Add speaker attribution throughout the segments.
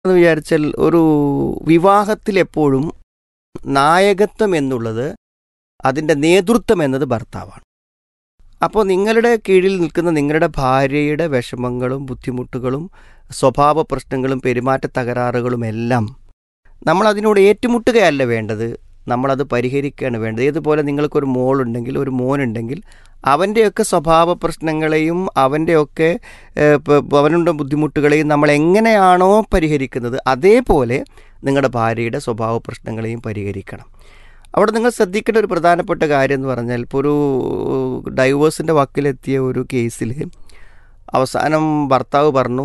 Speaker 1: എന്ന് വിചാരിച്ചാൽ ഒരു വിവാഹത്തിൽ എപ്പോഴും നായകത്വം എന്നുള്ളത് അതിൻ്റെ നേതൃത്വം എന്നത് ഭർത്താവാണ് അപ്പോൾ നിങ്ങളുടെ കീഴിൽ നിൽക്കുന്ന നിങ്ങളുടെ ഭാര്യയുടെ വിഷമങ്ങളും ബുദ്ധിമുട്ടുകളും സ്വഭാവ പ്രശ്നങ്ങളും പെരുമാറ്റ തകരാറുകളും എല്ലാം നമ്മൾ അതിനോട് ഏറ്റുമുട്ടുകയല്ല വേണ്ടത് നമ്മളത് പരിഹരിക്കുകയാണ് വേണ്ടത് ഏതുപോലെ നിങ്ങൾക്കൊരു മോളുണ്ടെങ്കിൽ ഒരു മോനുണ്ടെങ്കിൽ അവൻ്റെയൊക്കെ സ്വഭാവ പ്രശ്നങ്ങളെയും അവൻ്റെയൊക്കെ ഏഹ്, പ- പ- അവനുണ്ട ബുദ്ധിമുട്ടുകളെയും നമ്മൾ എങ്ങനെയാണോ പരിഹരിക്കുന്നത് അതേപോലെ നിങ്ങളുടെ ഭാര്യയുടെ സ്വഭാവ പ്രശ്നങ്ങളെയും പരിഹരിക്കണം അവിടെ നിങ്ങൾ ശ്രദ്ധിക്കേണ്ട ഒരു പ്രധാനപ്പെട്ട കാര്യം എന്ന് പറഞ്ഞാൽ ഇപ്പോൾ ഒരു ഡൈവേഴ്സിൻ്റെ വക്കിലെത്തിയ ഒരു കേസിൽ അവസാനം ഭർത്താവ് പറഞ്ഞു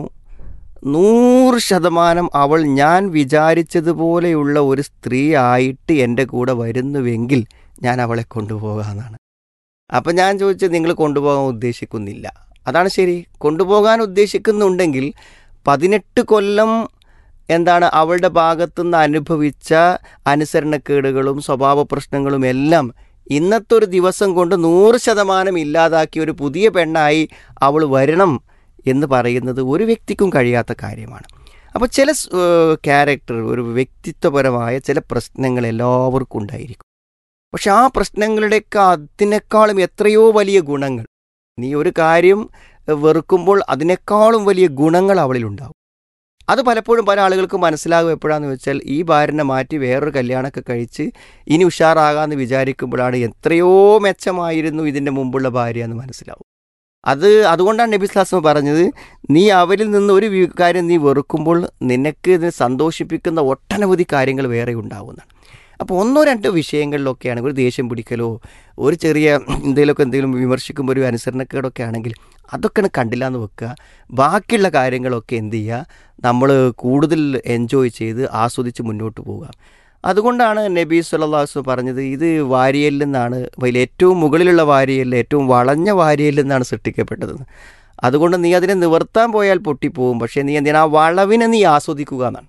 Speaker 1: നൂറ് ശതമാനം അവൾ ഞാൻ വിചാരിച്ചതുപോലെയുള്ള ഒരു സ്ത്രീ ആയിട്ട് എൻ്റെ കൂടെ വരുന്നുവെങ്കിൽ ഞാൻ അവളെ കൊണ്ടുപോകാമെന്നാണ് അപ്പം ഞാൻ ചോദിച്ചത് നിങ്ങൾ കൊണ്ടുപോകാൻ ഉദ്ദേശിക്കുന്നില്ല അതാണ് ശരി കൊണ്ടുപോകാൻ ഉദ്ദേശിക്കുന്നുണ്ടെങ്കിൽ പതിനെട്ട് കൊല്ലം എന്താണ് അവളുടെ ഭാഗത്തുനിന്ന് അനുഭവിച്ച അനുസരണക്കേടുകളും സ്വഭാവ പ്രശ്നങ്ങളും എല്ലാം ഇന്നത്തെ ഒരു ദിവസം കൊണ്ട് നൂറ് ശതമാനം ഇല്ലാതാക്കിയ ഒരു പുതിയ പെണ്ണായി അവൾ വരണം എന്ന് പറയുന്നത് ഒരു വ്യക്തിക്കും കഴിയാത്ത കാര്യമാണ് അപ്പോൾ ചില ക്യാരക്ടർ ഒരു വ്യക്തിത്വപരമായ ചില പ്രശ്നങ്ങൾ എല്ലാവർക്കും ഉണ്ടായിരിക്കും പക്ഷെ ആ പ്രശ്നങ്ങളുടെയൊക്കെ അതിനേക്കാളും എത്രയോ വലിയ ഗുണങ്ങൾ നീ ഒരു കാര്യം ഏഹ്, വെറുക്കുമ്പോൾ അതിനേക്കാളും വലിയ ഗുണങ്ങൾ അവളിലുണ്ടാവും അത് പലപ്പോഴും പല ആളുകൾക്കും മനസ്സിലാകും എപ്പോഴാന്ന് വെച്ചാൽ ഈ ഭാര്യനെ മാറ്റി വേറൊരു കല്യാണമൊക്കെ കഴിച്ച് ഇനി ഉഷാറാകാമെന്ന് വിചാരിക്കുമ്പോഴാണ് എത്രയോ മെച്ചമായിരുന്നു ഇതിൻ്റെ മുമ്പുള്ള ഭാര്യ എന്ന് മനസ്സിലാവും അത് അതുകൊണ്ടാണ് നബി സ്ലാസ്മ പറഞ്ഞത് നീ അവരിൽ നിന്ന് ഒരു വി- കാര്യം നീ വെറുക്കുമ്പോൾ നിനക്ക് ഇതിനെ സന്തോഷിപ്പിക്കുന്ന ഒട്ടനവധി കാര്യങ്ങൾ വേറെ ഉണ്ടാവുന്നതാണ് അപ്പോൾ ഒന്നോ രണ്ടോ വിഷയങ്ങളിലൊക്കെയാണ് ഒരു ദേഷ്യം പിടിക്കലോ ഒരു ചെറിയ എന്തെങ്കിലുമൊക്കെ എന്തെങ്കിലും വിമർശിക്കുമ്പോൾ ഒരു അനുസരണക്കേടൊക്കെ ആണെങ്കിൽ അതൊക്കെയാണ് കണ്ടില്ല എന്ന് വെക്കുക ബാക്കിയുള്ള കാര്യങ്ങളൊക്കെ എന്ത് ചെയ്യുക നമ്മൾ കൂടുതൽ എൻജോയ് ചെയ്ത് ആസ്വദിച്ച് മുന്നോട്ട് പോവുക അതുകൊണ്ടാണ് നബി സുല്ലാസ് പറഞ്ഞത് ഇത് വാരിയലിൽ നിന്നാണ് അതിൽ ഏറ്റവും മുകളിലുള്ള വാരിയലിൽ ഏറ്റവും വളഞ്ഞ വാരിയലിൽ നിന്നാണ് സൃഷ്ടിക്കപ്പെട്ടതെന്ന് അതുകൊണ്ട് നീ അതിനെ നിവർത്താൻ പോയാൽ പൊട്ടിപ്പോവും പക്ഷേ നീ എന്തിനാ ആ വളവിനെ നീ ആസ്വദിക്കുക എന്നാണ്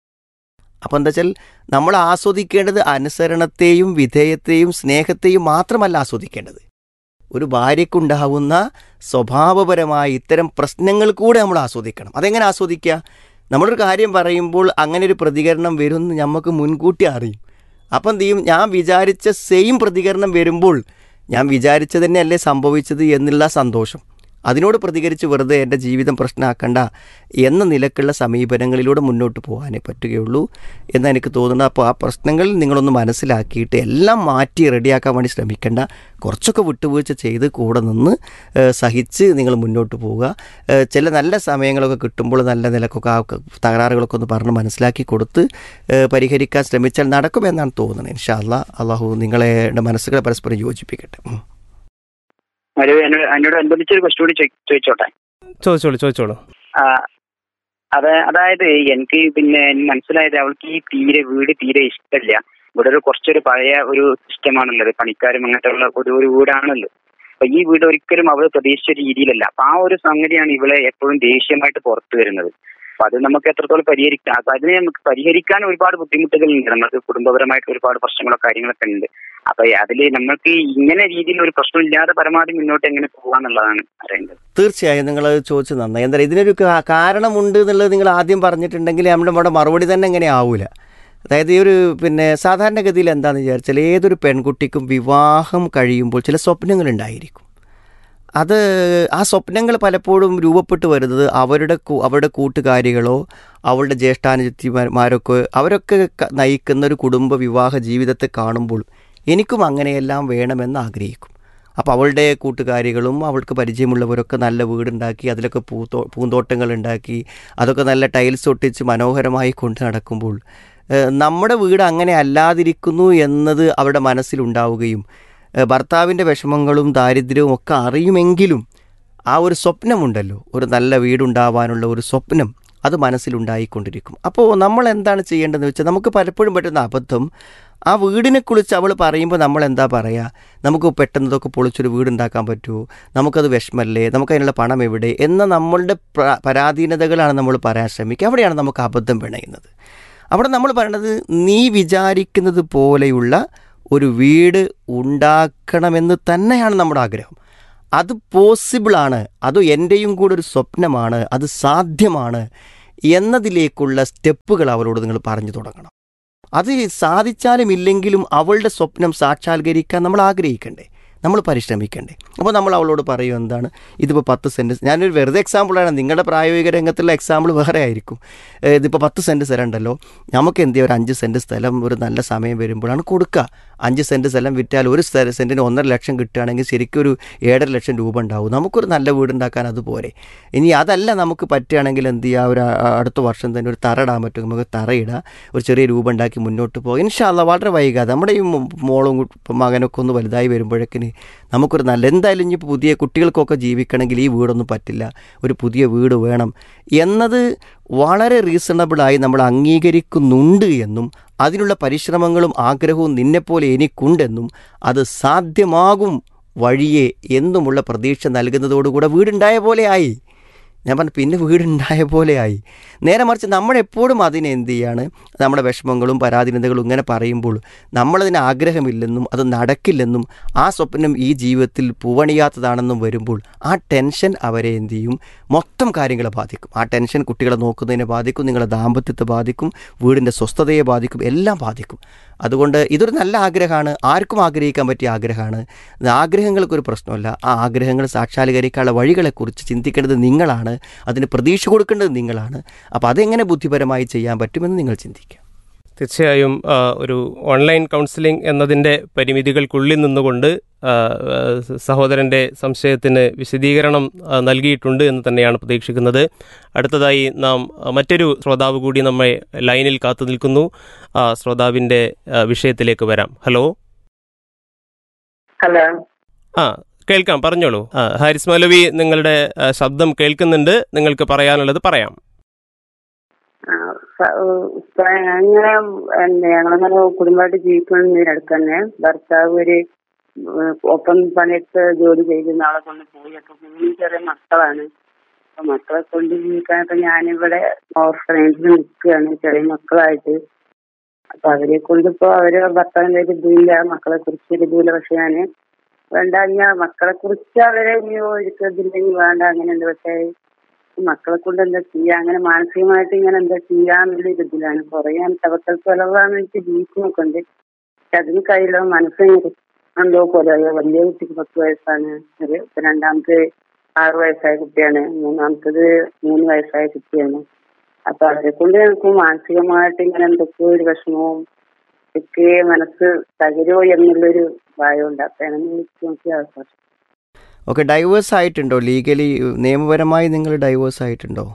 Speaker 1: അപ്പോൾ എന്താ വെച്ചാൽ നമ്മൾ ആസ്വദിക്കേണ്ടത് അനുസരണത്തെയും വിധേയത്തെയും സ്നേഹത്തെയും മാത്രമല്ല ആസ്വദിക്കേണ്ടത് ഒരു ഭാര്യയ്ക്കുണ്ടാവുന്ന സ്വഭാവപരമായ ഇത്തരം പ്രശ്നങ്ങൾ കൂടെ നമ്മൾ ആസ്വദിക്കണം അതെങ്ങനെ ആസ്വദിക്കുക നമ്മളൊരു കാര്യം പറയുമ്പോൾ അങ്ങനെ ഒരു പ്രതികരണം വരുമെന്ന് നമുക്ക് മുൻകൂട്ടി അറിയും അപ്പം എന്ത് ചെയ്യും ഞാൻ വിചാരിച്ച സെയിം പ്രതികരണം വരുമ്പോൾ ഞാൻ വിചാരിച്ചത് തന്നെയല്ലേ സംഭവിച്ചത് എന്നുള്ള സന്തോഷം അതിനോട് പ്രതികരിച്ച് വെറുതെ എൻ്റെ ജീവിതം പ്രശ്നമാക്കണ്ട എന്ന നിലക്കുള്ള സമീപനങ്ങളിലൂടെ മുന്നോട്ട് പോകാനേ പറ്റുകയുള്ളൂ എന്ന് എനിക്ക് തോന്നുന്നു അപ്പോൾ ആ പ്രശ്നങ്ങൾ നിങ്ങളൊന്ന് മനസ്സിലാക്കിയിട്ട് എല്ലാം മാറ്റി റെഡിയാക്കാൻ വേണ്ടി ശ്രമിക്കേണ്ട കുറച്ചൊക്കെ വിട്ടുവീഴ്ച ചെയ്ത് കൂടെ നിന്ന് ഏഹ്, സഹിച്ച് നിങ്ങൾ മുന്നോട്ട് പോവുക ഏഹ്, ചില നല്ല സമയങ്ങളൊക്കെ കിട്ടുമ്പോൾ നല്ല നിലക്കൊക്കെ ആ ക- തകരാറുകളൊക്കെ ഒന്ന് പറഞ്ഞ് മനസ്സിലാക്കി കൊടുത്ത് ഏഹ്, പരിഹരിക്കാൻ ശ്രമിച്ചാൽ നടക്കുമെന്നാണ് തോന്നുന്നത് ഇൻഷാ അല്ലാ അള്ളാഹു നിങ്ങളെ മനസ്സുകളെ പരസ്പരം യോജിപ്പിക്കട്ടെ ഉം.
Speaker 2: ഒരു എന്നോട് എന്നോട് അനുബന്ധിച്ചൊരു ക്വസ്റ്റ്യൻ കൂടി ചോദി- ചോദിച്ചോട്ടെ
Speaker 3: ചോദിച്ചോളൂ ചോദിച്ചോളൂ
Speaker 2: ആ, അത് അതായത് എനിക്ക് പിന്നെ മനസ്സിലായത് അവൾക്ക് ഈ തീരെ വീട് തീരെ ഇഷ്ടമില്ല ഇവിടെ ഒരു കുറച്ചൊരു പഴയ ഒരു സിസ്റ്റമാണുള്ളത് പണിക്കാരും അങ്ങനത്തെ ഉള്ള ഒരു ഒരു വീടാണല്ലോ അപ്പൊ ഈ വീട് ഒരിക്കലും അവൾ പ്രതീക്ഷിച്ച രീതിയിലല്ല അപ്പൊ ആ ഒരു സംഗതിയാണ് ഇവളെ എപ്പോഴും ദേഷ്യമായിട്ട് പുറത്തു വരുന്നത് അപ്പൊ അത് നമുക്ക് എത്രത്തോളം പരിഹരിക്കാം അപ്പൊ അതിനെ നമുക്ക് പരിഹരിക്കാൻ ഒരുപാട് ബുദ്ധിമുട്ടുകളുണ്ട് നമുക്ക് കുടുംബപരമായിട്ട് ഒരുപാട് പ്രശ്നങ്ങളോ കാര്യങ്ങളൊക്കെ ഉണ്ട് അപ്പൊ അതില് നമ്മൾക്ക് ഇങ്ങനെ രീതിയിൽ ഒരു പ്രശ്നമില്ലാതെ പരമാവധി മുന്നോട്ട് എങ്ങനെ പോകാന്നുള്ളതാണ് അറിയേണ്ടത്
Speaker 1: തീർച്ചയായും നിങ്ങൾ ചോദിച്ചു നന്നായി എന്താ പറയുക ഇതിനൊരു കാ- കാരണമുണ്ട് എന്നുള്ളത് നിങ്ങൾ ആദ്യം പറഞ്ഞിട്ടുണ്ടെങ്കിൽ നമ്മുടെ നമ്മുടെ മറുപടി തന്നെ എങ്ങനെ ആവൂല അതായത് ഈ ഒരു പിന്നെ സാധാരണഗതിയിൽ എന്താണെന്ന് വിചാരിച്ചാൽ ഏതൊരു പെൺകുട്ടിക്കും വിവാഹം കഴിയുമ്പോൾ ചില സ്വപ്നങ്ങൾ ഉണ്ടായിരിക്കും അത് ആ സ്വപ്നങ്ങൾ പലപ്പോഴും രൂപപ്പെട്ടു വരുന്നത് അവരുടെ കൂ- അവരുടെ കൂട്ടുകാരികളോ അവളുടെ ജ്യേഷ്ഠാനുജത്തിമാരൊക്കെ അവരൊക്കെ ക- നയിക്കുന്ന ഒരു കുടുംബ വിവാഹ ജീവിതത്തെ കാണുമ്പോൾ എനിക്കും അങ്ങനെയെല്ലാം വേണമെന്ന് ആഗ്രഹിക്കും അപ്പോൾ അവളുടെ കൂട്ടുകാരികളും അവൾക്ക് പരിചയമുള്ളവരൊക്കെ നല്ല വീടുണ്ടാക്കി അതിലൊക്കെ പൂത്തോ പൂന്തോട്ടങ്ങൾ ഉണ്ടാക്കി അതൊക്കെ നല്ല ടൈൽസ് ഒട്ടിച്ച് മനോഹരമായി കൊണ്ട് നടക്കുമ്പോൾ ഏഹ്, നമ്മുടെ വീട് അങ്ങനെ അല്ലാതിരിക്കുന്നു എന്നത് അവരുടെ മനസ്സിലുണ്ടാവുകയും ഏഹ്, ഭർത്താവിൻ്റെ വിഷമങ്ങളും ദാരിദ്ര്യവും ഒക്കെ അറിയുമെങ്കിലും ആ ഒരു സ്വപ്നമുണ്ടല്ലോ ഒരു നല്ല വീടുണ്ടാവാനുള്ള ഒരു സ്വപ്നം അത് മനസ്സിലുണ്ടായിക്കൊണ്ടിരിക്കും അപ്പോൾ നമ്മൾ എന്താണ് ചെയ്യേണ്ടതെന്ന് വെച്ചാൽ നമുക്ക് പലപ്പോഴും പറ്റുന്ന അബദ്ധം ആ വീടിനെ കുറിച്ച് അവൾ പറയുമ്പോൾ നമ്മൾ എന്താ പറയുക നമുക്ക് പെട്ടെന്ന് ഇതൊക്കെ പൊളിച്ചൊരു വീടുണ്ടാക്കാൻ പറ്റുമോ നമുക്കത് വിഷമല്ലേ നമുക്കതിനുള്ള പണം എവിടെ എന്ന നമ്മളുടെ പ്ര- പരാധീനതകളാണ് നമ്മൾ പറയാൻ ശ്രമിക്കുക അവിടെയാണ് നമുക്ക് അബദ്ധം പിണയുന്നത് അവിടെ നമ്മൾ പറയണത് നീ വിചാരിക്കുന്നത് പോലെയുള്ള ഒരു വീട് ഉണ്ടാക്കണമെന്ന് തന്നെയാണ് നമ്മുടെ ആഗ്രഹം അത് പോസിബിളാണ് അത് എൻ്റെയും കൂടെ ഒരു സ്വപ്നമാണ് അത് സാധ്യമാണ് എന്നതിലേക്കുള്ള സ്റ്റെപ്പുകൾ അവരോട് നിങ്ങൾ പറഞ്ഞു തുടങ്ങണം അത് സാധിച്ചാലും ഇല്ലെങ്കിലും അവളുടെ സ്വപ്നം സാക്ഷാത്കരിക്കാൻ നമ്മൾ ആഗ്രഹിക്കണ്ടേ നമ്മൾ പരിശ്രമിക്കണ്ടേ അപ്പോൾ നമ്മൾ അവളോട് പറയും എന്താണ് ഇതിപ്പോൾ പത്ത് സെൻറ്റ് ഞാനൊരു വെറുതെ എക്സാമ്പിളാണ് നിങ്ങളുടെ പ്രായോഗിക രംഗത്തുള്ള എക്സാമ്പിൾ വേറെ ആയിരിക്കും ഏഹ് ഇതിപ്പോൾ പത്ത് സെൻറ്റ് സ്ഥലം ഉണ്ടല്ലോ നമുക്ക് എന്ത് ചെയ്യാം ഒരു അഞ്ച് സെൻറ്റ് സ്ഥലം ഒരു നല്ല സമയം വരുമ്പോഴാണ് കൊടുക്കുക അഞ്ച് സെൻറ്റ് സ്ഥലം വിറ്റാൽ ഒരു സ്ഥ- സെൻറ്റിന് ഒന്നര ലക്ഷം കിട്ടുകയാണെങ്കിൽ ശരിക്കും ഒരു ഏഴര ലക്ഷം രൂപ ഉണ്ടാവും നമുക്കൊരു നല്ല വീടുണ്ടാക്കാൻ അതുപോലെ ഇനി അതല്ല നമുക്ക് പറ്റുകയാണെങ്കിൽ എന്ത് ചെയ്യുക ഒരു അ- അടുത്ത വർഷം തന്നെ ഒരു തറ ഇടാൻ പറ്റും നമുക്ക് തറയിടുക ഒരു ചെറിയ രൂപ ഉണ്ടാക്കി മുന്നോട്ട് പോകുക ഇൻഷാല്ല വളരെ വൈകാതെ നമ്മുടെ ഈ മോ- മോളും കു- ഇപ്പം മകനൊക്കെ ഒന്ന് വലുതായി വരുമ്പോഴേക്കിന് നമുക്കൊരു നല്ല എന്തായാലും ഇനി പുതിയ കുട്ടികൾക്കൊക്കെ ജീവിക്കണമെങ്കിൽ ഈ വീടൊന്നും പറ്റില്ല ഒരു പുതിയ വീട് വേണം എന്നത് വളരെ റീസണബിളായി നമ്മൾ അംഗീകരിക്കുന്നുണ്ട് എന്നും അതിനുള്ള പരിശ്രമങ്ങളും ആഗ്രഹവും നിന്നെപ്പോലെ എനിക്കുണ്ടെന്നും അത് സാധ്യമാകും വഴിയെ എന്നുമുള്ള പ്രതീക്ഷ നൽകുന്നതോടുകൂടെ വീടുണ്ടായ പോലെ ആയി ഞാൻ പറഞ്ഞു പിന്നെ വീടുണ്ടായ പോലെ ആയി നേരെ മറിച്ച് നമ്മളെപ്പോഴും അതിനെ എന്ത് ചെയ്യാണ് നമ്മുടെ വിഷമങ്ങളും പരാധീനതകളും ഇങ്ങനെ പറയുമ്പോൾ നമ്മളതിന് ആഗ്രഹമില്ലെന്നും അത് നടക്കില്ലെന്നും ആ സ്വപ്നം ഈ ജീവിതത്തിൽ പൂവണിയാത്തതാണെന്നും വരുമ്പോൾ ആ ടെൻഷൻ അവരെ എന്ത് ചെയ്യും മൊത്തം കാര്യങ്ങളെ ബാധിക്കും ആ ടെൻഷൻ കുട്ടികളെ നോക്കുന്നതിനെ ബാധിക്കും നിങ്ങളുടെ ദാമ്പത്യത്തെ ബാധിക്കും വീടിൻ്റെ സ്വസ്ഥതയെ ബാധിക്കും എല്ലാം ബാധിക്കും അതുകൊണ്ട് ഇതൊരു നല്ല ആഗ്രഹമാണ് ആർക്കും ആഗ്രഹിക്കാൻ പറ്റിയ ആഗ്രഹമാണ് ഇത് ആഗ്രഹങ്ങൾക്കൊരു പ്രശ്നമല്ല ആ ആഗ്രഹങ്ങൾ സാക്ഷാത്കരിക്കാനുള്ള വഴികളെക്കുറിച്ച് ചിന്തിക്കേണ്ടത് നിങ്ങളാണ് അതിന് പ്രതീക്ഷ കൊടുക്കേണ്ടത് നിങ്ങളാണ് അപ്പോൾ അതെങ്ങനെ ബുദ്ധിപരമായി ചെയ്യാൻ പറ്റുമെന്ന് നിങ്ങൾ ചിന്തിക്കുക
Speaker 3: തീർച്ചയായും ആ, ഒരു ഓൺലൈൻ കൗൺസിലിംഗ് എന്നതിൻ്റെ പരിമിതികൾക്കുള്ളിൽ നിന്നുകൊണ്ട് ആ, ആ, സഹോദരൻ്റെ സംശയത്തിന് വിശദീകരണം ആ, നൽകിയിട്ടുണ്ട് എന്ന് തന്നെയാണ് പ്രതീക്ഷിക്കുന്നത് അടുത്തതായി നാം ആ, മറ്റൊരു ശ്രോതാവ് കൂടി നമ്മെ ലൈനിൽ കാത്തു നിൽക്കുന്നു ആ ശ്രോതാവിൻ്റെ ആ, വിഷയത്തിലേക്ക് വരാം ഹലോ
Speaker 4: ഹലോ
Speaker 3: ആ കേൾക്കാം പറഞ്ഞോളൂ ആ, ഹാരിസ് മൗലവി നിങ്ങളുടെ ആ, ശബ്ദം കേൾക്കുന്നുണ്ട് നിങ്ങൾക്ക് പറയാനുള്ളത് പറയാം
Speaker 4: ആ, സ- ഉപ്പ- അങ്ങനെ എന്താ ഞങ്ങളങ്ങനെ കുടുംബമായിട്ട് ജീവിക്കുന്നതിനടുത്ത് തന്നെ ഭർത്താവ് ഒരു ഉം, ഒപ്പം പണിയെടുത്ത് ജോലി ചെയ്തിരുന്ന ആളെ കൊണ്ട് പോയി അപ്പൊ കുഞ്ഞു ചെറിയ മക്കളാണ് അപ്പൊ മക്കളെ കൊണ്ട് ജീവിക്കാനൊക്കെ ഞാനിവിടെ ഓർഫനേജിൽ നിൽക്കുകയാണ് ചെറിയ മക്കളായിട്ട് അപ്പൊ അവരെ കൊണ്ടിപ്പോ അവര് ഭർത്താവിന്റെ ഒരു ഇതില്ല മക്കളെ കുറിച്ച് ഒരു ഇതില്ല പക്ഷെ ഞാന് വേണ്ട ഞാൻ മക്കളെ കുറിച്ച് അവരെ ഇനി ഒരുക്കത്തില്ലെങ്കിൽ വേണ്ട അങ്ങനെയുണ്ട് പക്ഷേ മക്കളെ കൊണ്ട് എന്താ ചെയ്യാ അങ്ങനെ മാനസികമായിട്ട് ഇങ്ങനെ എന്താ ചെയ്യാന്നുള്ള ഒരു ഇതിലാണ് കുറെ ഞാൻ തവക്കൽ ചെലവാന്ന് വെച്ച് ജീവിക്കുന്നൊക്കെ ഉണ്ട് പക്ഷെ അതിന് കഴിയില്ല മനസ്സിന് എന്തോ പോലെ വലിയ കുട്ടിക്ക് പത്ത് വയസ്സാണ് ഒരു ഇപ്പൊ രണ്ടാമത്തെ ആറ് വയസ്സായ കുട്ടിയാണ് മൂന്നാമത്തത് മൂന്ന് വയസ്സായ കുട്ടിയാണ് അപ്പൊ അവരെ കൊണ്ട് എനിക്ക് മാനസികമായിട്ട് ഇങ്ങനെ എന്തൊക്കെയോ ഒരു വിഷമവും ഒക്കെ മനസ്സ് തകരുമോ എന്നുള്ളൊരു ഭയമുണ്ട് അപ്പൊ ഞാൻ നോക്കി അവസരം
Speaker 1: ഓക്കെ ഡൈവേഴ്സ് ആയിട്ടുണ്ടോ ലീഗലി നിയമപരമായി നിങ്ങൾ ഡൈവേഴ്സ് ആയിട്ടുണ്ടോ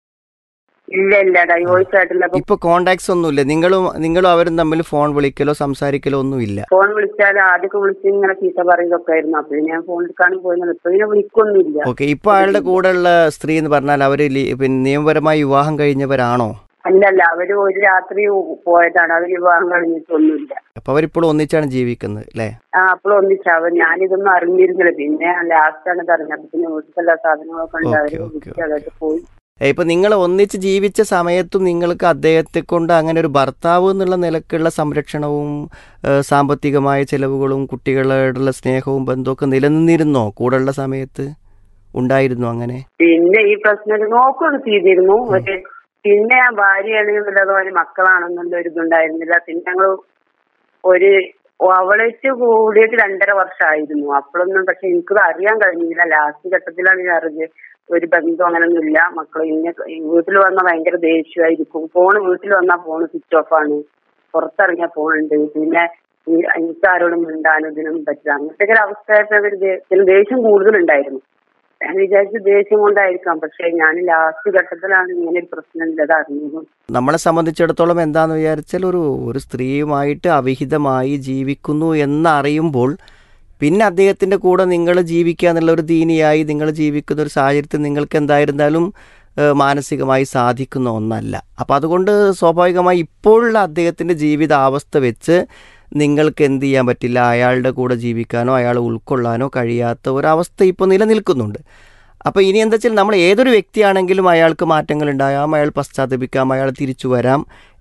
Speaker 4: ഇല്ല ഇല്ല ഡൈവോഴ്സ് ആയിട്ടില്ല അപ്പൊ
Speaker 1: ഇപ്പൊ കോണ്ടാക്ട്സ് ഒന്നുമില്ല നിങ്ങളും നിങ്ങളും അവരും തമ്മിൽ ഫോൺ വിളിക്കലോ സംസാരിക്കലോ ഒന്നുമില്ല
Speaker 4: ഫോൺ വിളിച്ചാൽ ആദ്യമൊക്കെ വിളിച്ച് ഇങ്ങനെ ചീത്ത പറയുകയൊക്കെ ആയിരുന്നു അപ്പൊ ഞാൻ ഫോൺ എടുക്കാനും പോയിരുന്നത് ഇപ്പൊ ഇതിനെ വിളിക്കൊന്നുമില്ല
Speaker 1: ഓക്കെ ഇപ്പൊ അയാളുടെ കൂടെയുള്ള സ്ത്രീ എന്ന് പറഞ്ഞാൽ അവര് ലീ- പിന്നെ നിയമപരമായി വിവാഹം കഴിഞ്ഞവരാണോ
Speaker 4: അല്ലല്ല അവര് ഒരു രാത്രി പോയതാണ് അവര് വിവാഹം കഴിഞ്ഞിട്ടൊന്നുമില്ല
Speaker 1: അപ്പൊ അവരിപ്പോഴും ഒന്നിച്ചാണ് ജീവിക്കുന്നത് അല്ലേ
Speaker 4: ആ അപ്പോൾ ഒന്നിച്ച അവർ ഞാനിതൊന്നും അറിഞ്ഞിരുന്നില്ല പിന്നെ ലാസ്റ്റ് ആണ് ഇത് അറിഞ്ഞത് അപ്പൊ പിന്നെ വീട്ടിലെല്ലാ സാധനങ്ങളൊക്കെ ഉണ്ട് അവര്
Speaker 1: ഓക്കേ, ഓക്കേ,
Speaker 4: വിളിച്ച് അതായിട്ട് പോയി
Speaker 1: ഏ, ഇപ്പൊ നിങ്ങൾ ഒന്നിച്ച് ജീവിച്ച സമയത്തും നിങ്ങൾക്ക് അദ്ദേഹത്തെ കൊണ്ട് അങ്ങനെ ഒരു ഭർത്താവ് എന്നുള്ള നിലക്കുള്ള സംരക്ഷണവും ഏ, സാമ്പത്തികമായ ചെലവുകളും കുട്ടികളോടുള്ള സ്നേഹവും ബന്ധമൊക്കെ നിലനിന്നിരുന്നോ കൂടെയുള്ള സമയത്ത് ഉണ്ടായിരുന്നു അങ്ങനെ
Speaker 4: പിന്നെ ഈ പ്രശ്നം നോക്കുകയൊക്കെ ചെയ്തിരുന്നു പക്ഷെ പിന്നെ ആ ഭാര്യയാണെന്നുള്ളത് മക്കളാണെന്നുള്ള ഒരു ഇതുണ്ടായിരുന്നില്ല പിന്നെ ഞങ്ങൾ ഒരു അവളേറ്റ് കൂടിയിട്ട് രണ്ടര വർഷമായിരുന്നു അപ്പോഴൊന്നും പക്ഷെ എനിക്കത് അറിയാൻ കഴിഞ്ഞില്ല ലാസ്റ്റ് ഘട്ടത്തിലാണ് ഞാൻ അറിഞ്ഞത് ഒരു ബന്ധം അങ്ങനൊന്നും ഇല്ല മക്കൾ ഇങ്ങനെ വീട്ടിൽ വന്നാൽ ഭയങ്കര ദേഷ്യമായിരിക്കും ഫോൺ വീട്ടിൽ വന്നാൽ ഫോൺ സ്വിച്ച് ഓഫ് ആണ് പുറത്തിറങ്ങിയ ഫോൺ ഉണ്ട് പിന്നെ ഈ എനിക്ക് ആരോടും മിണ്ടാനും ഇതിനൊന്നും പറ്റില്ല അങ്ങനത്തെ ഒരു അവസ്ഥയായിട്ട് അവർ ഇതിന് ദേഷ്യം കൂടുതലുണ്ടായിരുന്നു ഞാൻ വിചാരിച്ചു ദേഷ്യം കൊണ്ടായിരിക്കാം പക്ഷെ ഞാൻ ലാസ്റ്റ് ഘട്ടത്തിലാണ് ഇങ്ങനെ ഒരു പ്രശ്നം ഇല്ലത് അറിഞ്ഞത്
Speaker 1: നമ്മളെ സംബന്ധിച്ചിടത്തോളം എന്താന്ന് വിചാരിച്ചാൽ ഒരു ഒരു സ്ത്രീയുമായിട്ട് അവിഹിതമായി ജീവിക്കുന്നു എന്നറിയുമ്പോൾ പിന്നെ അദ്ദേഹത്തിൻ്റെ കൂടെ നിങ്ങൾ ജീവിക്കുക എന്നുള്ള ഒരു ദീനിയായി നിങ്ങൾ ജീവിക്കുന്ന ഒരു സാഹചര്യത്തിൽ നിങ്ങൾക്ക് എന്തായിരുന്നാലും ഏഹ്, മാനസികമായി സാധിക്കുന്ന ഒന്നല്ല അപ്പോൾ അതുകൊണ്ട് സ്വാഭാവികമായി ഇപ്പോഴുള്ള അദ്ദേഹത്തിൻ്റെ ജീവിതാവസ്ഥ വെച്ച് നിങ്ങൾക്ക് എന്ത് ചെയ്യാൻ പറ്റില്ല അയാളുടെ കൂടെ ജീവിക്കാനോ അയാളെ ഉൾക്കൊള്ളാനോ കഴിയാത്ത ഒരവസ്ഥ ഇപ്പോൾ നിലനിൽക്കുന്നുണ്ട് അപ്പോൾ ഇനി എന്താ വെച്ചാൽ നമ്മൾ ഏതൊരു വ്യക്തിയാണെങ്കിലും അയാൾക്ക് മാറ്റങ്ങൾ ഉണ്ടാകാം അയാൾ പശ്ചാത്തപിക്കാം അയാൾ തിരിച്ചു വരാം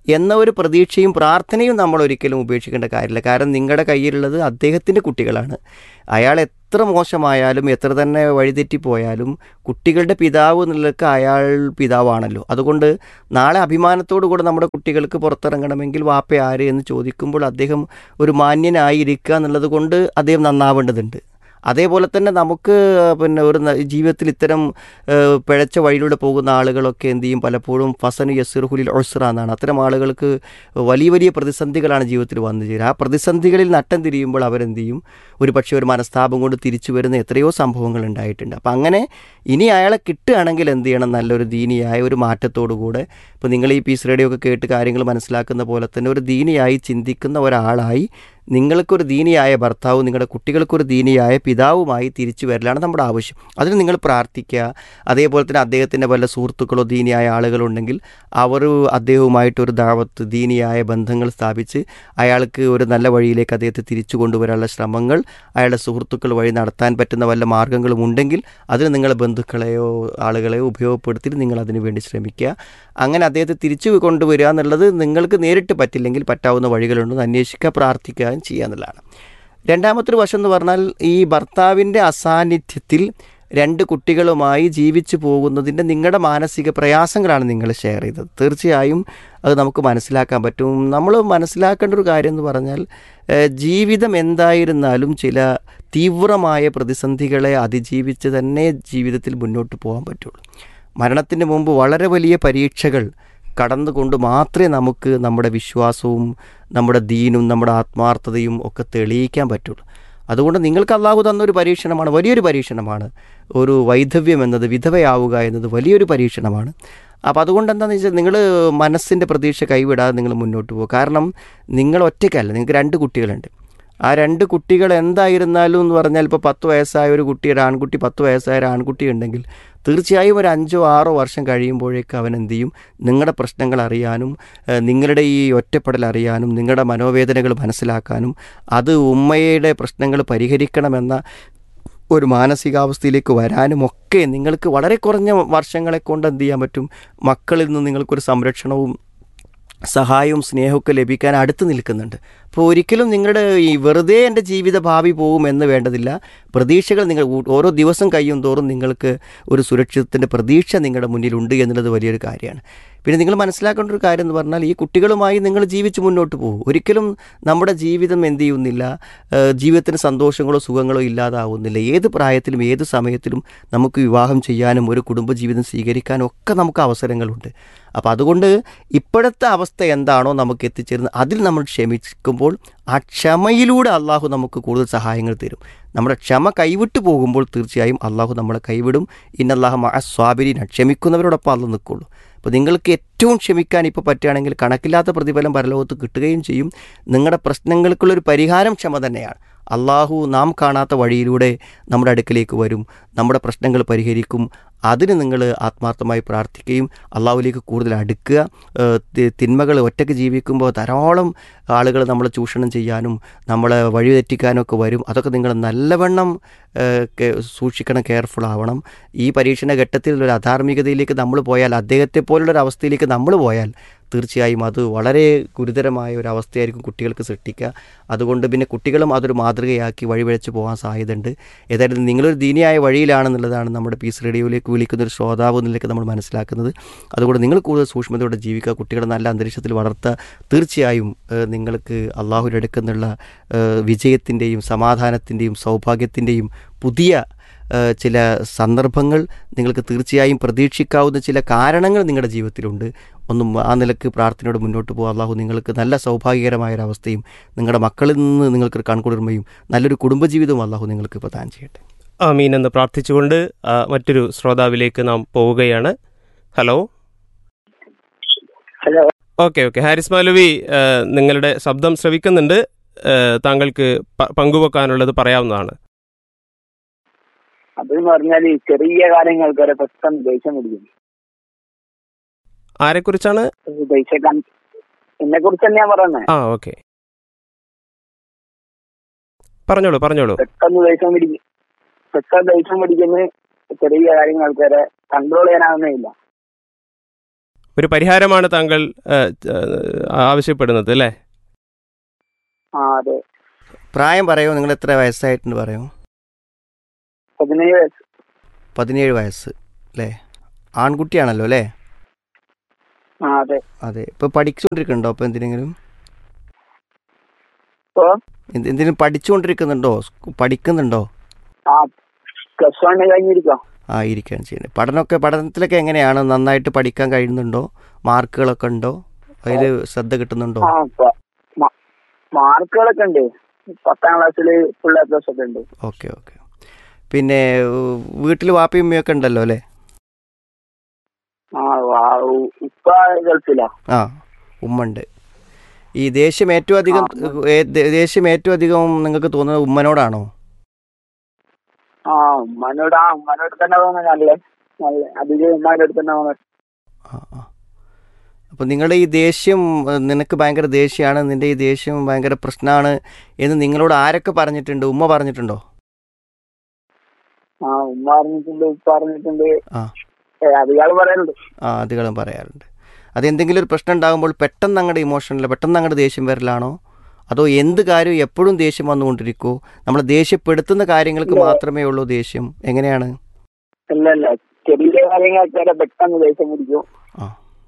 Speaker 1: എന്ന ഒരു പ്രതീക്ഷയും പ്രാർത്ഥനയും നമ്മൾ ഒരിക്കലും ഉപേക്ഷിക്കേണ്ട കാര്യമില്ല കാരണം നിങ്ങളുടെ കയ്യിലുള്ളത് അദ്ദേഹത്തിൻ്റെ കുട്ടികളാണ് അയാൾ എത്ര മോശമായാലും എത്ര തന്നെ വഴിതെറ്റിപ്പോയാലും കുട്ടികളുടെ പിതാവ് എന്നുള്ളതൊക്കെ അയാൾ പിതാവാണല്ലോ അതുകൊണ്ട് നാളെ അഭിമാനത്തോടു കൂടെ നമ്മുടെ കുട്ടികൾക്ക് പുറത്തിറങ്ങണമെങ്കിൽ വാപ്പ ആര് എന്ന് ചോദിക്കുമ്പോൾ അദ്ദേഹം ഒരു മാന്യനായിരിക്കുക എന്നുള്ളത് കൊണ്ട് അദ്ദേഹം നന്നാവേണ്ടതുണ്ട് അതേപോലെ തന്നെ നമുക്ക് പിന്നെ ഒരു ന- ജീവിതത്തിൽ ഇത്തരം ഏഹ്, പിഴച്ച വഴിയിലൂടെ പോകുന്ന ആളുകളൊക്കെ എന്ത് ചെയ്യും പലപ്പോഴും ഫസനു യസിർഹുലിൽ ഒസ്ര എന്നാണ് അത്തരം ആളുകൾക്ക് വലിയ വലിയ പ്രതിസന്ധികളാണ് ജീവിതത്തിൽ വന്നു ചേരുക ആ പ്രതിസന്ധികളിൽ നട്ടം തിരിയുമ്പോൾ അവരെന്ത് ചെയ്യും ഒരു പക്ഷേ ഒരു മനസ്താപം കൊണ്ട് തിരിച്ചു വരുന്ന എത്രയോ സംഭവങ്ങൾ ഉണ്ടായിട്ടുണ്ട് അപ്പം അങ്ങനെ ഇനി അയാളെ കിട്ടുകയാണെങ്കിൽ എന്ത് ചെയ്യണം നല്ലൊരു ദീനിയായ ഒരു മാറ്റത്തോടു കൂടെ ഇപ്പോൾ നിങ്ങൾ ഈ പീസ് റേഡിയോ ഒക്കെ കേട്ട് കാര്യങ്ങൾ മനസ്സിലാക്കുന്ന പോലെ തന്നെ ഒരു ദീനിയായി ചിന്തിക്കുന്ന ഒരാളായി നിങ്ങൾക്കൊരു ദീനിയായ ഭർത്താവും നിങ്ങളുടെ കുട്ടികൾക്കൊരു ദീനിയായ പിതാവുമായി തിരിച്ചു വരലാണ് നമ്മുടെ ആവശ്യം അതിന് നിങ്ങൾ പ്രാർത്ഥിക്കുക അതേപോലെ തന്നെ അദ്ദേഹത്തിൻ്റെ വല്ല സുഹൃത്തുക്കളോ ദീനിയായ ആളുകളുണ്ടെങ്കിൽ അവർ അദ്ദേഹവുമായിട്ടൊരു ദാവത്ത് ദീനിയായ ബന്ധങ്ങൾ സ്ഥാപിച്ച് അയാൾക്ക് ഒരു നല്ല വഴിയിലേക്ക് അദ്ദേഹത്തെ തിരിച്ചു കൊണ്ടുവരാനുള്ള ശ്രമങ്ങൾ അയാളുടെ സുഹൃത്തുക്കൾ വഴി നടത്താൻ പറ്റുന്ന വല്ല മാർഗ്ഗങ്ങളും ഉണ്ടെങ്കിൽ അതിന് നിങ്ങളെ ബന്ധുക്കളെയോ ആളുകളെയോ ഉപയോഗപ്പെടുത്തി നിങ്ങൾ അതിനു വേണ്ടി ശ്രമിക്കുക അങ്ങനെ അദ്ദേഹത്തെ തിരിച്ചു കൊണ്ടുവരിക എന്നുള്ളത് നിങ്ങൾക്ക് നേരിട്ട് പറ്റില്ലെങ്കിൽ പറ്റാവുന്ന വഴികളുണ്ടെന്ന് അന്വേഷിക്കുക പ്രാർത്ഥിക്കുക ചെയ്യുക എന്നുള്ളതാണ് രണ്ടാമത്തൊരു വശം എന്ന് പറഞ്ഞാൽ ഈ ഭർത്താവിൻ്റെ അസാന്നിധ്യത്തിൽ രണ്ട് കുട്ടികളുമായി ജീവിച്ചു പോകുന്നതിൻ്റെ നിങ്ങളുടെ മാനസിക പ്രയാസങ്ങളാണ് നിങ്ങൾ ഷെയർ ചെയ്തത് തീർച്ചയായും അത് നമുക്ക് മനസ്സിലാക്കാൻ പറ്റും നമ്മൾ മനസ്സിലാക്കേണ്ട ഒരു കാര്യം എന്ന് പറഞ്ഞാൽ ഏഹ്, ജീവിതം എന്തായിരുന്നാലും ചില തീവ്രമായ പ്രതിസന്ധികളെ അതിജീവിച്ച് തന്നെ ജീവിതത്തിൽ മുന്നോട്ട് പോകാൻ പറ്റുള്ളൂ മരണത്തിന് മുമ്പ് വളരെ വലിയ പരീക്ഷകൾ കടന്നുകൊണ്ട് മാത്രമേ നമുക്ക് നമ്മുടെ വിശ്വാസവും നമ്മുടെ ദീനും നമ്മുടെ ആത്മാർത്ഥതയും ഒക്കെ തെളിയിക്കാൻ പറ്റുള്ളൂ അതുകൊണ്ട് നിങ്ങൾക്ക് അള്ളാഹു തന്നൊരു പരീക്ഷണമാണ് വലിയൊരു പരീക്ഷണമാണ് ഒരു വൈധവ്യം എന്നത് വിധവയാവുക എന്നത് വലിയൊരു പരീക്ഷണമാണ് അപ്പോൾ അതുകൊണ്ട് എന്താണെന്ന് വെച്ചാൽ നിങ്ങൾ മനസ്സിൻ്റെ പ്രതീക്ഷ കൈവിടാതെ നിങ്ങൾ മുന്നോട്ട് പോകുക കാരണം നിങ്ങൾ ഒറ്റയ്ക്കല്ല നിങ്ങൾക്ക് രണ്ട് കുട്ടികളുണ്ട് ആ രണ്ട് കുട്ടികൾ എന്തായിരുന്നാലും എന്ന് പറഞ്ഞാൽ ഇപ്പോൾ പത്ത് വയസ്സായ ഒരു കുട്ടിയുടെ ആൺകുട്ടി പത്ത് വയസ്സായ ഒരു ആൺകുട്ടി ഉണ്ടെങ്കിൽ തീർച്ചയായും ഒരു അഞ്ചോ ആറോ വർഷം കഴിയുമ്പോഴേക്ക് അവൻ എന്ത് ചെയ്യും നിങ്ങളുടെ പ്രശ്നങ്ങൾ അറിയാനും ഏഹ്, നിങ്ങളുടെ ഈ ഒറ്റപ്പെടൽ അറിയാനും നിങ്ങളുടെ മനോവേദനകൾ മനസ്സിലാക്കാനും അത് ഉമ്മയുടെ പ്രശ്നങ്ങൾ പരിഹരിക്കണമെന്ന ഒരു മാനസികാവസ്ഥയിലേക്ക് വരാനും ഒക്കെ നിങ്ങൾക്ക് വളരെ കുറഞ്ഞ വർഷങ്ങളെ കൊണ്ട് എന്ത് ചെയ്യാൻ പറ്റും മക്കളിൽ നിന്ന് നിങ്ങൾക്കൊരു സംരക്ഷണവും സഹായവും സ്നേഹമൊക്കെ ലഭിക്കാൻ അടുത്ത് നിൽക്കുന്നുണ്ട് അപ്പോൾ ഒരിക്കലും നിങ്ങളുടെ ഈ വെറുതെ എൻ്റെ ജീവിത ഭാവി പോകും എന്ന് വേണ്ടതില്ല പ്രതീക്ഷകൾ നിങ്ങൾ ഊ- ഓരോ ദിവസം കഴിയും തോറും നിങ്ങൾക്ക് ഒരു സുരക്ഷിതത്തിൻ്റെ പ്രതീക്ഷ നിങ്ങളുടെ മുന്നിലുണ്ട് എന്നുള്ളത് വലിയൊരു കാര്യമാണ് പിന്നെ നിങ്ങൾ മനസ്സിലാക്കേണ്ട ഒരു കാര്യം എന്ന് പറഞ്ഞാൽ ഈ കുട്ടികളുമായി നിങ്ങൾ ജീവിച്ച് മുന്നോട്ട് പോകും ഒരിക്കലും നമ്മുടെ ജീവിതം എന്ത് ചെയ്യുന്നില്ല ഏഹ് ജീവിതത്തിന് സന്തോഷങ്ങളോ സുഖങ്ങളോ ഇല്ലാതാവുന്നില്ല ഏത് പ്രായത്തിലും ഏത് സമയത്തിലും നമുക്ക് വിവാഹം ചെയ്യാനും ഒരു കുടുംബജീവിതം സ്വീകരിക്കാനും ഒക്കെ നമുക്ക് അവസരങ്ങളുണ്ട് അപ്പോൾ അതുകൊണ്ട് ഇപ്പോഴത്തെ അവസ്ഥ എന്താണോ നമുക്ക് എത്തിച്ചേരുന്നത് അതിൽ നമ്മൾ ക്ഷമിക്കുമ്പോൾ ആ ക്ഷമയിലൂടെ അള്ളാഹു നമുക്ക് കൂടുതൽ സഹായങ്ങൾ തരും നമ്മുടെ ക്ഷമ കൈവിട്ട് പോകുമ്പോൾ തീർച്ചയായും അള്ളാഹു നമ്മളെ കൈവിടും ഇന്നല്ലാഹ മഅ സ്വാബിരീന ക്ഷമിക്കുന്നവരോടൊപ്പം അള്ള നിൽക്കുള്ളൂ അപ്പോൾ നിങ്ങൾക്ക് ഏറ്റവും ക്ഷമിക്കാൻ ഇപ്പോൾ പറ്റുകയാണെങ്കിൽ കണക്കില്ലാത്ത പ്രതിഫലം പരലോകത്ത് കിട്ടുകയും ചെയ്യും നിങ്ങളുടെ പ്രശ്നങ്ങൾക്കുള്ളൊരു പരിഹാരം ക്ഷമ തന്നെയാണ് അള്ളാഹു നാം കാണാത്ത വഴിയിലൂടെ നമ്മുടെ അടുക്കലേക്ക് വരും നമ്മുടെ പ്രശ്നങ്ങൾ പരിഹരിക്കും അതിന് നിങ്ങൾ ആത്മാർത്ഥമായി പ്രാർത്ഥിക്കുകയും അള്ളാഹുലേക്ക് കൂടുതൽ അടുക്കുക ഏഹ് തി- തിന്മകൾ ഒറ്റയ്ക്ക് ജീവിക്കുമ്പോൾ ധാരാളം ആളുകൾ നമ്മളെ ചൂഷണം ചെയ്യാനും നമ്മളെ വഴിതെറ്റിക്കാനും ഒക്കെ വരും അതൊക്കെ നിങ്ങൾ നല്ലവണ്ണം ഏഹ് കെ- സൂക്ഷിക്കണം കെയർഫുൾ ആവണം ഈ പരീക്ഷണ ഘട്ടത്തിൽ ഒരു അധാർമികതയിലേക്ക് നമ്മൾ പോയാൽ അദ്ദേഹത്തെ പോലുള്ള ഒരു അവസ്ഥയിലേക്ക് നമ്മൾ പോയാൽ തീർച്ചയായും അത് വളരെ ഗുരുതരമായ ഒരു അവസ്ഥയായിരിക്കും കുട്ടികൾക്ക് സൃഷ്ടിക്കുക അതുകൊണ്ട് പിന്നെ കുട്ടികളും അതൊരു മാതൃകയാക്കി വഴിവഴച്ച് പോകാൻ സാധ്യതയുണ്ട് ഏതായാലും നിങ്ങളൊരു ദീനിയായ വഴിയിലാണെന്നുള്ളതാണ് നമ്മുടെ പീസ് റേഡിയോയിലേക്ക് വിളിക്കുന്ന ഒരു ശ്രോതാവ് എന്നിലേക്ക് നമ്മൾ മനസ്സിലാക്കുന്നത് അതുകൊണ്ട് നിങ്ങൾ കൂടുതൽ സൂക്ഷ്മതയോടെ ജീവിക്കുക കുട്ടികളെ നല്ല അന്തരീക്ഷത്തിൽ വളർത്തുക തീർച്ചയായും ഏഹ്, നിങ്ങൾക്ക് അള്ളാഹുവിൻ്റെ അടുക്കുന്നുള്ള വിജയത്തിൻ്റെയും സമാധാനത്തിൻ്റെയും സൗഭാഗ്യത്തിൻ്റെയും പുതിയ ഏഹ്, ചില സന്ദർഭങ്ങൾ നിങ്ങൾക്ക് തീർച്ചയായും പ്രതീക്ഷിക്കാവുന്ന ചില കാരണങ്ങൾ നിങ്ങളുടെ ജീവിതത്തിലുണ്ട് ഒന്നും ആ നിലക്ക് പ്രാർത്ഥനയോട് മുന്നോട്ട് പോകുക അള്ളാഹു നിങ്ങൾക്ക് നല്ല സൗഭാഗ്യകരമായ ഒരു അവസ്ഥയും നിങ്ങളുടെ മക്കളിൽ നിന്ന് നിങ്ങൾക്കൊരു കൺകുളിർമയും നല്ലൊരു കുടുംബജീവിതവും അള്ളാഹു നിങ്ങൾക്ക് പ്രദാനം ചെയ്യട്ടെ
Speaker 3: ആമീൻ എന്ന് പ്രാർത്ഥിച്ചുകൊണ്ട് ആ, മറ്റൊരു ശ്രോതാവിലേക്ക് നാം പോവുകയാണ് hello
Speaker 2: hello
Speaker 3: okay okay Haris Malavi ആ, നിങ്ങളുടെ ശബ്ദം ശ്രവിക്കുന്നുണ്ട് ആ, താങ്കൾക്ക് പ- പങ്കുവെക്കാനുള്ളത് പറയാവുന്നതാണ്
Speaker 2: അതെന്ന് പറഞ്ഞാൽ ചെറിയ കാര്യങ്ങൾക്ക് വരെ പെട്ടെന്ന് ദേഷ്യം പിടിക്കും
Speaker 3: ആരെക്കുറിച്ചാണ്
Speaker 2: ദേഷ്യം എന്നെ കുറിച്ച് തന്നെയാ പറയുന്നത്
Speaker 3: ആ ഓക്കെ പറഞ്ഞോളൂ പറഞ്ഞോളൂ
Speaker 2: പെട്ടെന്ന് ദേഷ്യം പിടിക്കും പെട്ടെന്ന് ദേഷ്യം പിടിക്കുന്ന ചെറിയ കാര്യങ്ങൾക്ക് വരെ കൺട്രോൾ ചെയ്യാനാവുന്നേ ഇല്ല
Speaker 3: ഒരു പരിഹാരമാണ് താങ്കൾ ആ, ആ, ആവശ്യപ്പെടുന്നത് അല്ലേ
Speaker 2: ആ അതെ
Speaker 1: പ്രായം പറയോ നിങ്ങൾ എത്ര വയസ്സായിട്ടുണ്ട് പറയോ
Speaker 2: പതിനേഴ് വയസ്സ്
Speaker 1: പതിനേഴ് വയസ്സ് അല്ലേ ആൺകുട്ടിയാണല്ലോ അല്ലേ
Speaker 2: ആ അതെ
Speaker 1: അതെ ഇപ്പോൾ പഠിച്ചുകൊണ്ടിരിക്കുന്നുണ്ടോ അപ്പോൾ എന്തിനെങ്കിലും
Speaker 2: ഇപ്പോ
Speaker 1: എന്ത് എന്തിനും പഠിച്ചുകൊണ്ടിരിക്കുന്നുണ്ടോ സ്കൂ- പഠിക്കുന്നുണ്ടോ
Speaker 2: ആ പ്ലസ് വൺ കഴിഞ്ഞിരിക്കാം
Speaker 1: ആ ഇരിക്കുകയാണ് ചെയ്യുന്നത് പഠനമൊക്കെ പഠനത്തിലൊക്കെ എങ്ങനെയാണ് നന്നായിട്ട് പഠിക്കാൻ കഴിയുന്നുണ്ടോ മാർക്കുകളൊക്കെ ഉണ്ടോ അതിൽ ശ്രദ്ധ കിട്ടുന്നുണ്ടോ
Speaker 2: ആ പ- മ- മാർക്കുകളൊക്കെ ഉണ്ട് പത്താം ക്ലാസ്സിൽ ഫുൾ എ പ്ലസ് ഒക്കെ ഉണ്ട്
Speaker 1: ഓക്കെ ഓക്കെ പിന്നെ വീട്ടിൽ വാപ്പയും ഉമ്മയൊക്കെ ഉണ്ടല്ലോ അല്ലേ
Speaker 2: ആ വാ- ഉപ്പ ഗൾഫിലാ
Speaker 1: ആ ഉമ്മ ഉണ്ട് ഈ ദേഷ്യം ഏറ്റവും അധികം ഏ, ദേ- ദേഷ്യം ഏറ്റവും അധികം നിങ്ങൾക്ക് തോന്നുന്നത് ഉമ്മനോടാണോ
Speaker 2: ആ ഉമ്മാനോട് ആ ഉമ്മാനോട് തന്നെ തോന്നുന്നു നല്ല നല്ല അധികം ഉമ്മാന്റെ അടുത്ത് തന്നെ തോന്നുന്നു
Speaker 1: ആ ആ അപ്പോൾ നിങ്ങളുടെ ഈ ദേഷ്യം ഏ, നിനക്ക് ഭയങ്കര ദേഷ്യമാണ് നിന്റെ ഈ ദേഷ്യം ഭയങ്കര പ്രശ്നമാണ് എന്ന് നിങ്ങളോട് ആരൊക്കെ പറഞ്ഞിട്ടുണ്ട് ഉമ്മ പറഞ്ഞിട്ടുണ്ടോ
Speaker 2: ആ ഉമ്മ പറഞ്ഞിട്ടുണ്ട് ഉപ്പ പറഞ്ഞിട്ടുണ്ട്
Speaker 1: ആ
Speaker 2: ഏ, അധികം ആള് പറയലുണ്ട്
Speaker 1: ആ അധികം പറയാറുണ്ട് അതെന്തെങ്കിലും ഒരു പ്രശ്നം ഉണ്ടാകുമ്പോൾ പെട്ടെന്ന് അങ്ങോട്ട് ഇമോഷണൽ പെട്ടെന്ന് അങ്ങോട്ട് ദേഷ്യം വരലാണോ അതോ എന്ത് കാര്യം എപ്പോഴും ദേഷ്യം വന്നുകൊണ്ടിരിക്കുമോ നമ്മൾ ദേഷ്യപ്പെടുത്തുന്ന കാര്യങ്ങൾക്ക് മാത്രമേ ഉള്ളൂ ദേഷ്യം എങ്ങനെയാണ്
Speaker 2: ഇല്ല ഇല്ല ചെറിയ കാര്യങ്ങളൊക്കെ പെട്ടെന്ന് ദേഷ്യം പിടിക്കും
Speaker 1: ആ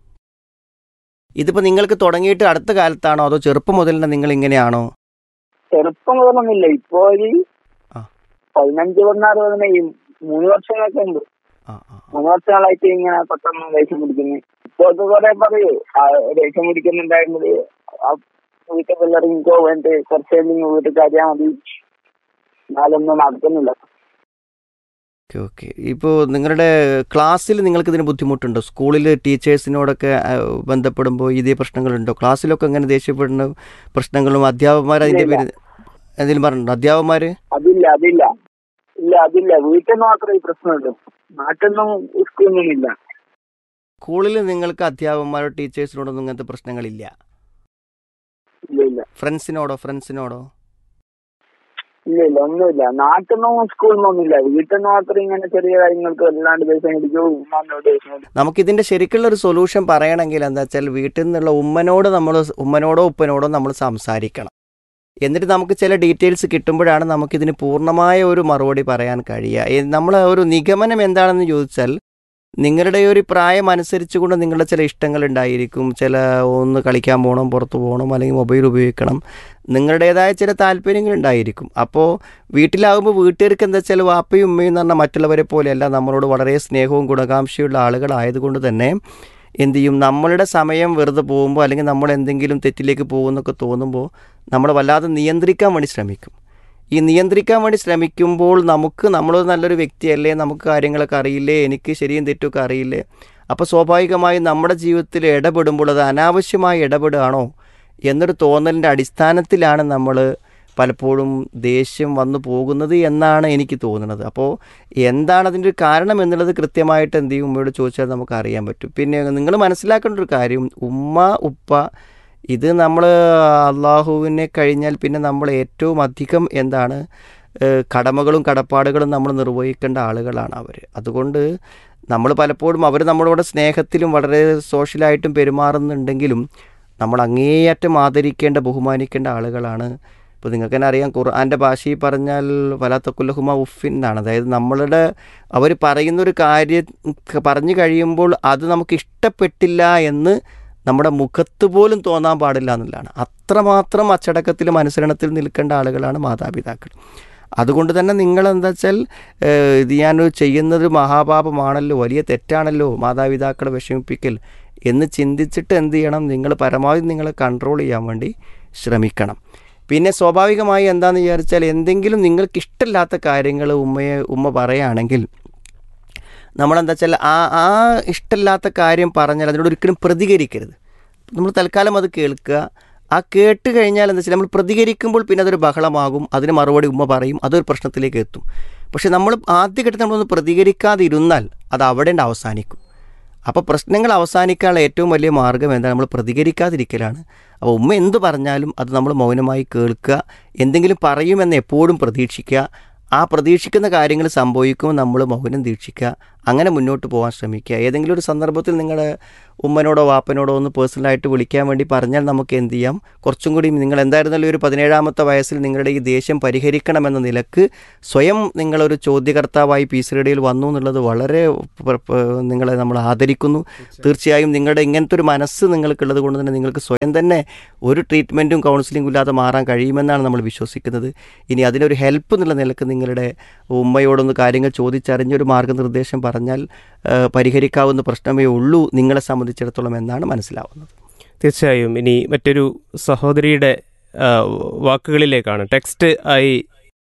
Speaker 1: ഇതിപ്പോൾ നിങ്ങൾക്ക് തുടങ്ങിയിട്ട് അടുത്ത കാലത്താണോ അതോ ചെറുപ്പം മുതൽ തന്നെ നിങ്ങൾ ഇങ്ങനെയാണോ
Speaker 2: ചെറുപ്പം മുതലൊന്നുമില്ല ഇപ്പൊ ഒരു
Speaker 1: ആ.
Speaker 2: പതിനഞ്ച് പതിനാറ് പതിനേഴ് മൂന്ന് വർഷങ്ങളൊക്കെ ഉണ്ട്
Speaker 1: ആ ആ
Speaker 2: മൂന്ന് വർഷങ്ങളായിട്ട് ഇങ്ങനെ പെട്ടെന്ന് ദേഷ്യം പിടിക്കുന്നു ഇപ്പൊ ഒക്കെ കുറെ പറയൂ ആ ദേഷ്യം പിടിക്കുന്നുണ്ടായിരുന്നത് ആ വീട്ടിൽ പിള്ളേർ എനിക്കോ വേണ്ടി കുറച്ച് കഴിഞ്ഞ് വീട്ടിൽ കാര്യാ മതി എന്നാലൊന്നും നടക്കുന്നില്ല
Speaker 1: ഓക്കെ ഓക്കെ ഇപ്പോൾ നിങ്ങളുടെ ക്ലാസ്സിൽ നിങ്ങൾക്ക് ഇതിന് ബുദ്ധിമുട്ടുണ്ടോ സ്കൂളിൽ ടീച്ചേഴ്സിനോടൊക്കെ ആ, ബന്ധപ്പെടുമ്പോൾ ഇതേ പ്രശ്നങ്ങളുണ്ടോ ക്ലാസ്സിലൊക്കെ അങ്ങനെ ദേഷ്യപ്പെടുന്ന പ്രശ്നങ്ങളും അധ്യാപകന്മാർ അതിൻ്റെ പേര് എന്തെങ്കിലും പറഞ്ഞിട്ടുണ്ടോ അധ്യാപകന്മാർ
Speaker 2: അതില്ല അതില്ല ഇല്ല അതില്ല വീട്ടിൽ മാത്രമേ ഈ പ്രശ്നമുള്ളൂ നാട്ടിലൊന്നും സ്കൂളൊന്നും ഇല്ല
Speaker 1: സ്കൂളിൽ നിങ്ങൾക്ക് അധ്യാപകന്മാരോ ടീച്ചേഴ്സിനോടൊന്നും ഇങ്ങനത്തെ പ്രശ്നങ്ങളില്ല
Speaker 2: ഇല്ല ഇല്ല
Speaker 1: ഫ്രണ്ട്സിനോടോ ഫ്രണ്ട്സിനോടോ
Speaker 2: ഇല്ല ഇല്ല ഒന്നുമില്ല നാട്ടിലൊന്നും സ്കൂളിൽ ഒന്നുമില്ല വീട്ടിൽ നിന്ന് മാത്രം ഇങ്ങനെ ചെറിയ കാര്യങ്ങൾക്ക് വല്ലാണ്ട് ദേഷ്യം പിടിക്കും ഉമ്മാനോട് ദേഷ്യം പിടിക്കും
Speaker 1: നമുക്കിതിൻ്റെ ശരിക്കുള്ള ഒരു സൊല്യൂഷൻ പറയണമെങ്കിൽ എന്താ വെച്ചാൽ വീട്ടിൽ നിന്നുള്ള ഉമ്മനോട് നമ്മൾ ഉമ്മനോടോ ഉപ്പനോടോ നമ്മൾ സംസാരിക്കണം എന്നിട്ട് നമുക്ക് ചില ഡീറ്റെയിൽസ് കിട്ടുമ്പോഴാണ് നമുക്കിതിന് പൂർണ്ണമായ ഒരു മറുപടി പറയാൻ കഴിയുക നമ്മൾ ഒരു നിഗമനം എന്താണെന്ന് ചോദിച്ചാൽ നിങ്ങളുടെ ഒരു പ്രായം അനുസരിച്ചുകൊണ്ട് നിങ്ങളുടെ ചില ഇഷ്ടങ്ങൾ ഉണ്ടായിരിക്കും ചില ഒന്ന് കളിക്കാൻ പോകണം പുറത്ത് പോകണം അല്ലെങ്കിൽ മൊബൈൽ ഉപയോഗിക്കണം നിങ്ങളുടേതായ ചില താല്പര്യങ്ങൾ ഉണ്ടായിരിക്കും അപ്പോൾ വീട്ടിലാകുമ്പോൾ വീട്ടുകാർക്ക് എന്താ വെച്ചാൽ വാപ്പയും ഉമ്മയും എന്ന് പറഞ്ഞാൽ മറ്റുള്ളവരെ പോലെയല്ല നമ്മളോട് വളരെ സ്നേഹവും ഗുണകാംക്ഷയുള്ള ആളുകളായതുകൊണ്ട് തന്നെ എന്ത് ചെയ്യും നമ്മളുടെ സമയം വെറുതെ പോകുമ്പോൾ അല്ലെങ്കിൽ നമ്മൾ എന്തെങ്കിലും തെറ്റിലേക്ക് പോകുന്നൊക്കെ തോന്നുമ്പോൾ നമ്മൾ വല്ലാതെ നിയന്ത്രിക്കാൻ വേണ്ടി ശ്രമിക്കും ഈ നിയന്ത്രിക്കാൻ വേണ്ടി ശ്രമിക്കുമ്പോൾ നമുക്ക് നമ്മൾ നല്ലൊരു വ്യക്തിയല്ലേ നമുക്ക് കാര്യങ്ങളൊക്കെ അറിയില്ലേ എനിക്ക് ശരിയും തെറ്റൊക്കെ അറിയില്ലേ അപ്പോൾ സ്വാഭാവികമായും നമ്മുടെ ജീവിതത്തിൽ ഇടപെടുമ്പോൾ അത് അനാവശ്യമായി ഇടപെടുകയാണോ എന്നൊരു തോന്നലിൻ്റെ അടിസ്ഥാനത്തിലാണ് നമ്മൾ പലപ്പോഴും ദേഷ്യം വന്നു പോകുന്നത് എന്നാണ് എനിക്ക് തോന്നുന്നത് അപ്പോൾ എന്താണ് അതിൻ്റെ ഒരു കാരണം എന്നുള്ളത് കൃത്യമായിട്ട് എന്ത് ചെയ്യും ഉമ്മയോട് ചോദിച്ചാൽ നമുക്ക് അറിയാൻ പറ്റും പിന്നെ നിങ്ങൾ മനസ്സിലാക്കേണ്ട ഒരു കാര്യം ഉമ്മ ഉപ്പ ഇത് നമ്മൾ അള്ളാഹുവിനെ കഴിഞ്ഞാൽ പിന്നെ നമ്മൾ ഏറ്റവും അധികം എന്താണ് ഏഹ് കടമകളും കടപ്പാടുകളും നമ്മൾ നിർവഹിക്കേണ്ട ആളുകളാണ് അവർ അതുകൊണ്ട് നമ്മൾ പലപ്പോഴും അവർ നമ്മളോട് സ്നേഹത്തിലും വളരെ സോഷ്യലായിട്ടും പെരുമാറുന്നുണ്ടെങ്കിലും നമ്മൾ അങ്ങേയറ്റം ആദരിക്കേണ്ട ബഹുമാനിക്കേണ്ട ആളുകളാണ് ഇപ്പോൾ നിങ്ങൾക്ക് തന്നെ അറിയാം ഖുർആൻ്റെ ഭാഷയിൽ പറഞ്ഞാൽ വലാത്തക്കുല്ലഹുമ ഉഫിൻ എന്നാണ് അതായത് നമ്മളുടെ അവർ പറയുന്നൊരു കാര്യം പറഞ്ഞു കഴിയുമ്പോൾ അത് നമുക്ക് ഇഷ്ടപ്പെട്ടില്ല എന്ന് നമ്മുടെ മുഖത്ത് പോലും തോന്നാൻ പാടില്ല എന്നുള്ളതാണ് അത്രമാത്രം അച്ചടക്കത്തിലും അനുസരണത്തിൽ നിൽക്കേണ്ട ആളുകളാണ് മാതാപിതാക്കൾ അതുകൊണ്ട് തന്നെ നിങ്ങൾ എന്താ വെച്ചാൽ ഏഹ്, ഇത് ഞാൻ ചെയ്യുന്നത് മഹാപാപമാണല്ലോ വലിയ തെറ്റാണല്ലോ മാതാപിതാക്കളെ വിഷമിപ്പിക്കൽ എന്ന് ചിന്തിച്ചിട്ട് എന്ത് ചെയ്യണം നിങ്ങൾ പരമാവധി നിങ്ങളെ കൺട്രോൾ ചെയ്യാൻ വേണ്ടി ശ്രമിക്കണം പിന്നെ സ്വാഭാവികമായി എന്താണെന്ന് വിചാരിച്ചാൽ എന്തെങ്കിലും നിങ്ങൾക്ക് ഇഷ്ടമില്ലാത്ത കാര്യങ്ങൾ ഉമ്മയെ ഉമ്മ പറയുകയാണെങ്കിൽ നമ്മളെന്താ വെച്ചാൽ ആ ആ ഇഷ്ടമില്ലാത്ത കാര്യം പറഞ്ഞാൽ അതിനോട് ഒരിക്കലും പ്രതികരിക്കരുത് നമ്മൾ തൽക്കാലം അത് കേൾക്കുക ആ കേട്ട് കഴിഞ്ഞാൽ എന്താ വെച്ചാൽ നമ്മൾ പ്രതികരിക്കുമ്പോൾ പിന്നെ അതൊരു ബഹളമാകും അതിന് മറുപടി ഉമ്മ പറയും അതൊരു പ്രശ്നത്തിലേക്ക് എത്തും പക്ഷെ നമ്മൾ ആദ്യഘട്ടത്തിൽ നമ്മളൊന്ന് പ്രതികരിക്കാതിരുന്നാൽ അത് അവിടെ ഉണ്ട് അവസാനിക്കും അപ്പോൾ പ്രശ്നങ്ങൾ അവസാനിക്കാനുള്ള ഏറ്റവും വലിയ മാർഗ്ഗം എന്താണ് നമ്മൾ പ്രതികരിക്കാതിരിക്കലാണ് അപ്പോൾ ഉമ്മ എന്ത് പറഞ്ഞാലും അത് നമ്മൾ മൗനമായി കേൾക്കുക എന്തെങ്കിലും പറയുമെന്ന് എപ്പോഴും പ്രതീക്ഷിക്കുക ആ പ്രതീക്ഷിക്കുന്ന കാര്യങ്ങൾ സംഭവിക്കുമ്പോൾ നമ്മൾ മൗനം ദീക്ഷിക്കുക അങ്ങനെ മുന്നോട്ട് പോകാൻ ശ്രമിക്കുക ഏതെങ്കിലും ഒരു സന്ദർഭത്തിൽ നിങ്ങളുടെ ഉമ്മനോടോ വാപ്പനോടോ ഒന്ന് പേഴ്സണലായിട്ട് വിളിക്കാൻ വേണ്ടി പറഞ്ഞാൽ നമുക്ക് എന്ത് ചെയ്യാം കുറച്ചും കൂടി നിങ്ങൾ എന്തായിരുന്നാലും ഒരു പതിനേഴാമത്തെ വയസ്സിൽ നിങ്ങളുടെ ഈ ദേഷ്യം പരിഹരിക്കണമെന്ന നിലക്ക് സ്വയം നിങ്ങളൊരു ചോദ്യകർത്താവായി പീസ് റേഡിയോയിൽ വന്നു എന്നുള്ളത് വളരെ പ- പ- നിങ്ങളെ നമ്മൾ ആദരിക്കുന്നു തീർച്ചയായും നിങ്ങളുടെ ഇങ്ങനത്തെ ഒരു മനസ്സ് നിങ്ങൾക്കുള്ളത് കൊണ്ട് തന്നെ നിങ്ങൾക്ക് സ്വയം തന്നെ ഒരു ട്രീറ്റ്മെൻറ്റും കൗൺസിലിംഗും ഇല്ലാതെ മാറാൻ കഴിയുമെന്നാണ് നമ്മൾ വിശ്വസിക്കുന്നത് ഇനി അതിനൊരു ഹെൽപ്പ് എന്നുള്ള നിലക്ക് നിങ്ങളുടെ ഉമ്മയോടൊന്ന് കാര്യങ്ങൾ ചോദിച്ചറിഞ്ഞൊരു മാർഗ്ഗനിർദ്ദേശം പറഞ്ഞാൽ ആ, പരിഹരിക്കാവുന്ന പ്രശ്നമേ ഉള്ളൂ നിങ്ങളെ സംബന്ധിച്ചിടത്തോളം എന്നാണ് മനസ്സിലാവുന്നത്
Speaker 3: തീർച്ചയായും ഇനി മറ്റൊരു സഹോദരിയുടെ ആ, വാക്കുകളിലേക്കാണ് ടെക്സ്റ്റ് ആയി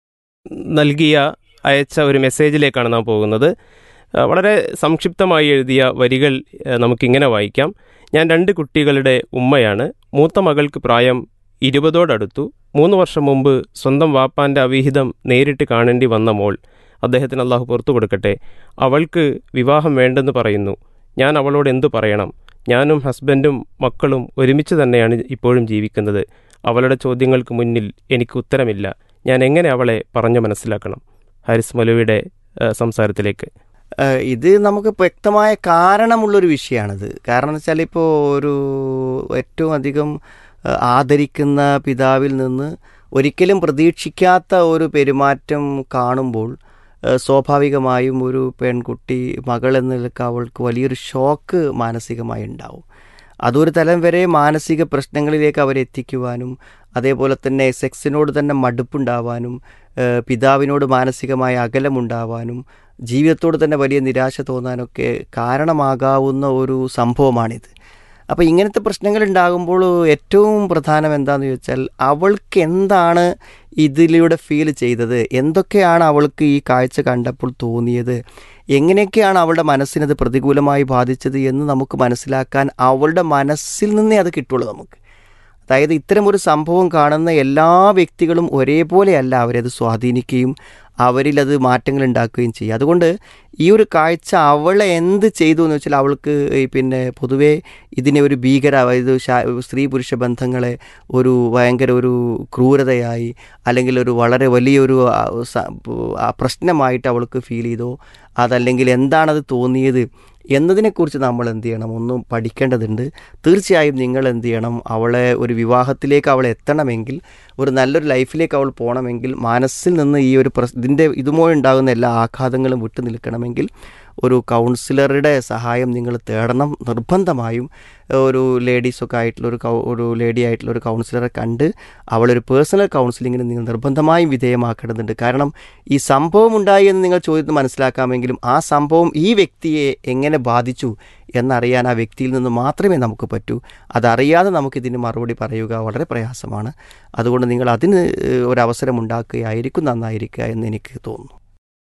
Speaker 3: നൽകിയ അയച്ച ഒരു മെസ്സേജിലേക്കാണ് നാം പോകുന്നത് ആ, വളരെ സംക്ഷിപ്തമായി എഴുതിയ വരികൾ ആ, നമുക്കിങ്ങനെ വായിക്കാം ഞാൻ രണ്ട് കുട്ടികളുടെ ഉമ്മയാണ് മൂത്ത മകൾക്ക് പ്രായം ഇരുപതോടടുത്തു മൂന്ന് വർഷം മുമ്പ് സ്വന്തം വാപ്പാൻ്റെ അവിഹിതം നേരിട്ട് കാണേണ്ടി വന്ന മോൾ അദ്ദേഹത്തിന് അള്ളാഹു പുറത്തു കൊടുക്കട്ടെ അവൾക്ക് വിവാഹം വേണ്ടെന്ന് പറയുന്നു ഞാൻ അവളോട് എന്തു പറയണം ഞാനും ഹസ്ബൻഡും മക്കളും ഒരുമിച്ച് തന്നെയാണ് ഇപ്പോഴും ജീവിക്കുന്നത് അവളുടെ ചോദ്യങ്ങൾക്ക് മുന്നിൽ എനിക്ക് ഉത്തരമില്ല ഞാൻ എങ്ങനെ അവളെ പറഞ്ഞു മനസ്സിലാക്കണം ഹാരിസ് മലുവിയുടെ ആ, സംസാരത്തിലേക്ക്
Speaker 1: ആ, ഇത് നമുക്ക് വ്യക്തമായ കാരണമുള്ളൊരു വിഷയമാണിത് കാരണം എന്ന് വെച്ചാൽ ഇപ്പോൾ ഒരു ഏറ്റവും അധികം ആ, ആദരിക്കുന്ന പിതാവിൽ നിന്ന് ഒരിക്കലും പ്രതീക്ഷിക്കാത്ത ഒരു പെരുമാറ്റം കാണുമ്പോൾ ആ, സ്വാഭാവികമായും ഒരു പെൺകുട്ടി മകൾ എന്ന നിലക്ക് അവൾക്ക് വലിയൊരു ഷോക്ക് മാനസികമായി ഉണ്ടാവും അതൊരു തലം വരെ മാനസിക പ്രശ്നങ്ങളിലേക്ക് അവരെത്തിക്കുവാനും അതേപോലെ തന്നെ സെക്സിനോട് തന്നെ മടുപ്പുണ്ടാവാനും ഏഹ് പിതാവിനോട് മാനസികമായ അകലമുണ്ടാവാനും ജീവിതത്തോട് തന്നെ വലിയ നിരാശ തോന്നാനൊക്കെ കാരണമാകാവുന്ന ഒരു സംഭവമാണിത് അപ്പോൾ ഇങ്ങനത്തെ പ്രശ്നങ്ങൾ ഉണ്ടാകുമ്പോൾ ഏറ്റവും പ്രധാനം എന്താണെന്ന് ചോദിച്ചാൽ അവൾക്ക് എന്താണ് ഇതിലൂടെ ഫീൽ ചെയ്തത് എന്തൊക്കെയാണ് അവൾക്ക് ഈ കാഴ്ച കണ്ടപ്പോൾ തോന്നിയത് എങ്ങനെയൊക്കെയാണ് അവളുടെ മനസ്സിനത് പ്രതികൂലമായി ബാധിച്ചത് എന്ന് നമുക്ക് മനസ്സിലാക്കാൻ അവളുടെ മനസ്സിൽ നിന്നേ അത് കിട്ടുള്ളൂ നമുക്ക് അതായത് ഇത്തരം ഒരു സംഭവം കാണുന്ന എല്ലാ വ്യക്തികളും ഒരേപോലെയല്ല അവരത് സ്വാധീനിക്കുകയും അവരിലത് മാറ്റങ്ങൾ ഉണ്ടാക്കുകയും ചെയ്യും അതുകൊണ്ട് ഈ ഒരു കാഴ്ച അവളെ എന്ത് ചെയ്തു എന്ന് വെച്ചാൽ അവൾക്ക് ഈ പിന്നെ പൊതുവേ ഇതിനെ ഒരു ഭീകര അതായത് ശാ- സ്ത്രീ പുരുഷ ബന്ധങ്ങളെ ഒരു ഭയങ്കര ഒരു ക്രൂരതയായി അല്ലെങ്കിൽ ഒരു വളരെ വലിയൊരു ആ, സ- ആ പ്രശ്നമായിട്ട് അവൾക്ക് ഫീൽ ചെയ്തോ അതല്ലെങ്കിൽ എന്താണത് തോന്നിയത് എന്നതിനെക്കുറിച്ച് നമ്മൾ എന്ത് ചെയ്യണം ഒന്നും പഠിക്കേണ്ടതുണ്ട് തീർച്ചയായും നിങ്ങൾ എന്ത് ചെയ്യണം അവളെ ഒരു വിവാഹത്തിലേക്ക് അവൾ എത്തണമെങ്കിൽ ഒരു നല്ലൊരു ലൈഫിലേക്ക് അവൾ പോകണമെങ്കിൽ മനസ്സിൽ നിന്ന് ഈ ഒരു പ്രസ് ഇതിൻ്റെ ഇതുമായി ഉണ്ടാകുന്ന എല്ലാ ആഘാതങ്ങളും വിട്ടു നിൽക്കണമെങ്കിൽ ഒരു കൗൺസിലറുടെ സഹായം നിങ്ങൾ തേടണം നിർബന്ധമായും ഒരു ലേഡീസൊക്കെ ആയിട്ടുള്ള ഒരു കൗ ഒരു ലേഡി ആയിട്ടുള്ള ഒരു കൗൺസിലറെ കണ്ട് അവളൊരു പേഴ്സണൽ കൗൺസിലിങ്ങിന് നിങ്ങൾ നിർബന്ധമായും വിധേയമാക്കേണ്ടതുണ്ട് കാരണം ഈ സംഭവം ഉണ്ടായി എന്ന് നിങ്ങൾ ചോദ്യത്തിൽ മനസ്സിലാക്കാമെങ്കിലും ആ സംഭവം ഈ വ്യക്തിയെ എങ്ങനെ ബാധിച്ചു എന്നറിയാൻ ആ വ്യക്തിയിൽ നിന്ന് മാത്രമേ നമുക്ക് പറ്റൂ അതറിയാതെ നമുക്കിതിന് മറുപടി പറയുക വളരെ പ്രയാസമാണ് അതുകൊണ്ട് നിങ്ങൾ അതിന് ഏഹ്, ഒരവസരം ഉണ്ടാക്കുകയായിരിക്കും നന്നായിരിക്കുക എന്ന് എനിക്ക് തോന്നുന്നു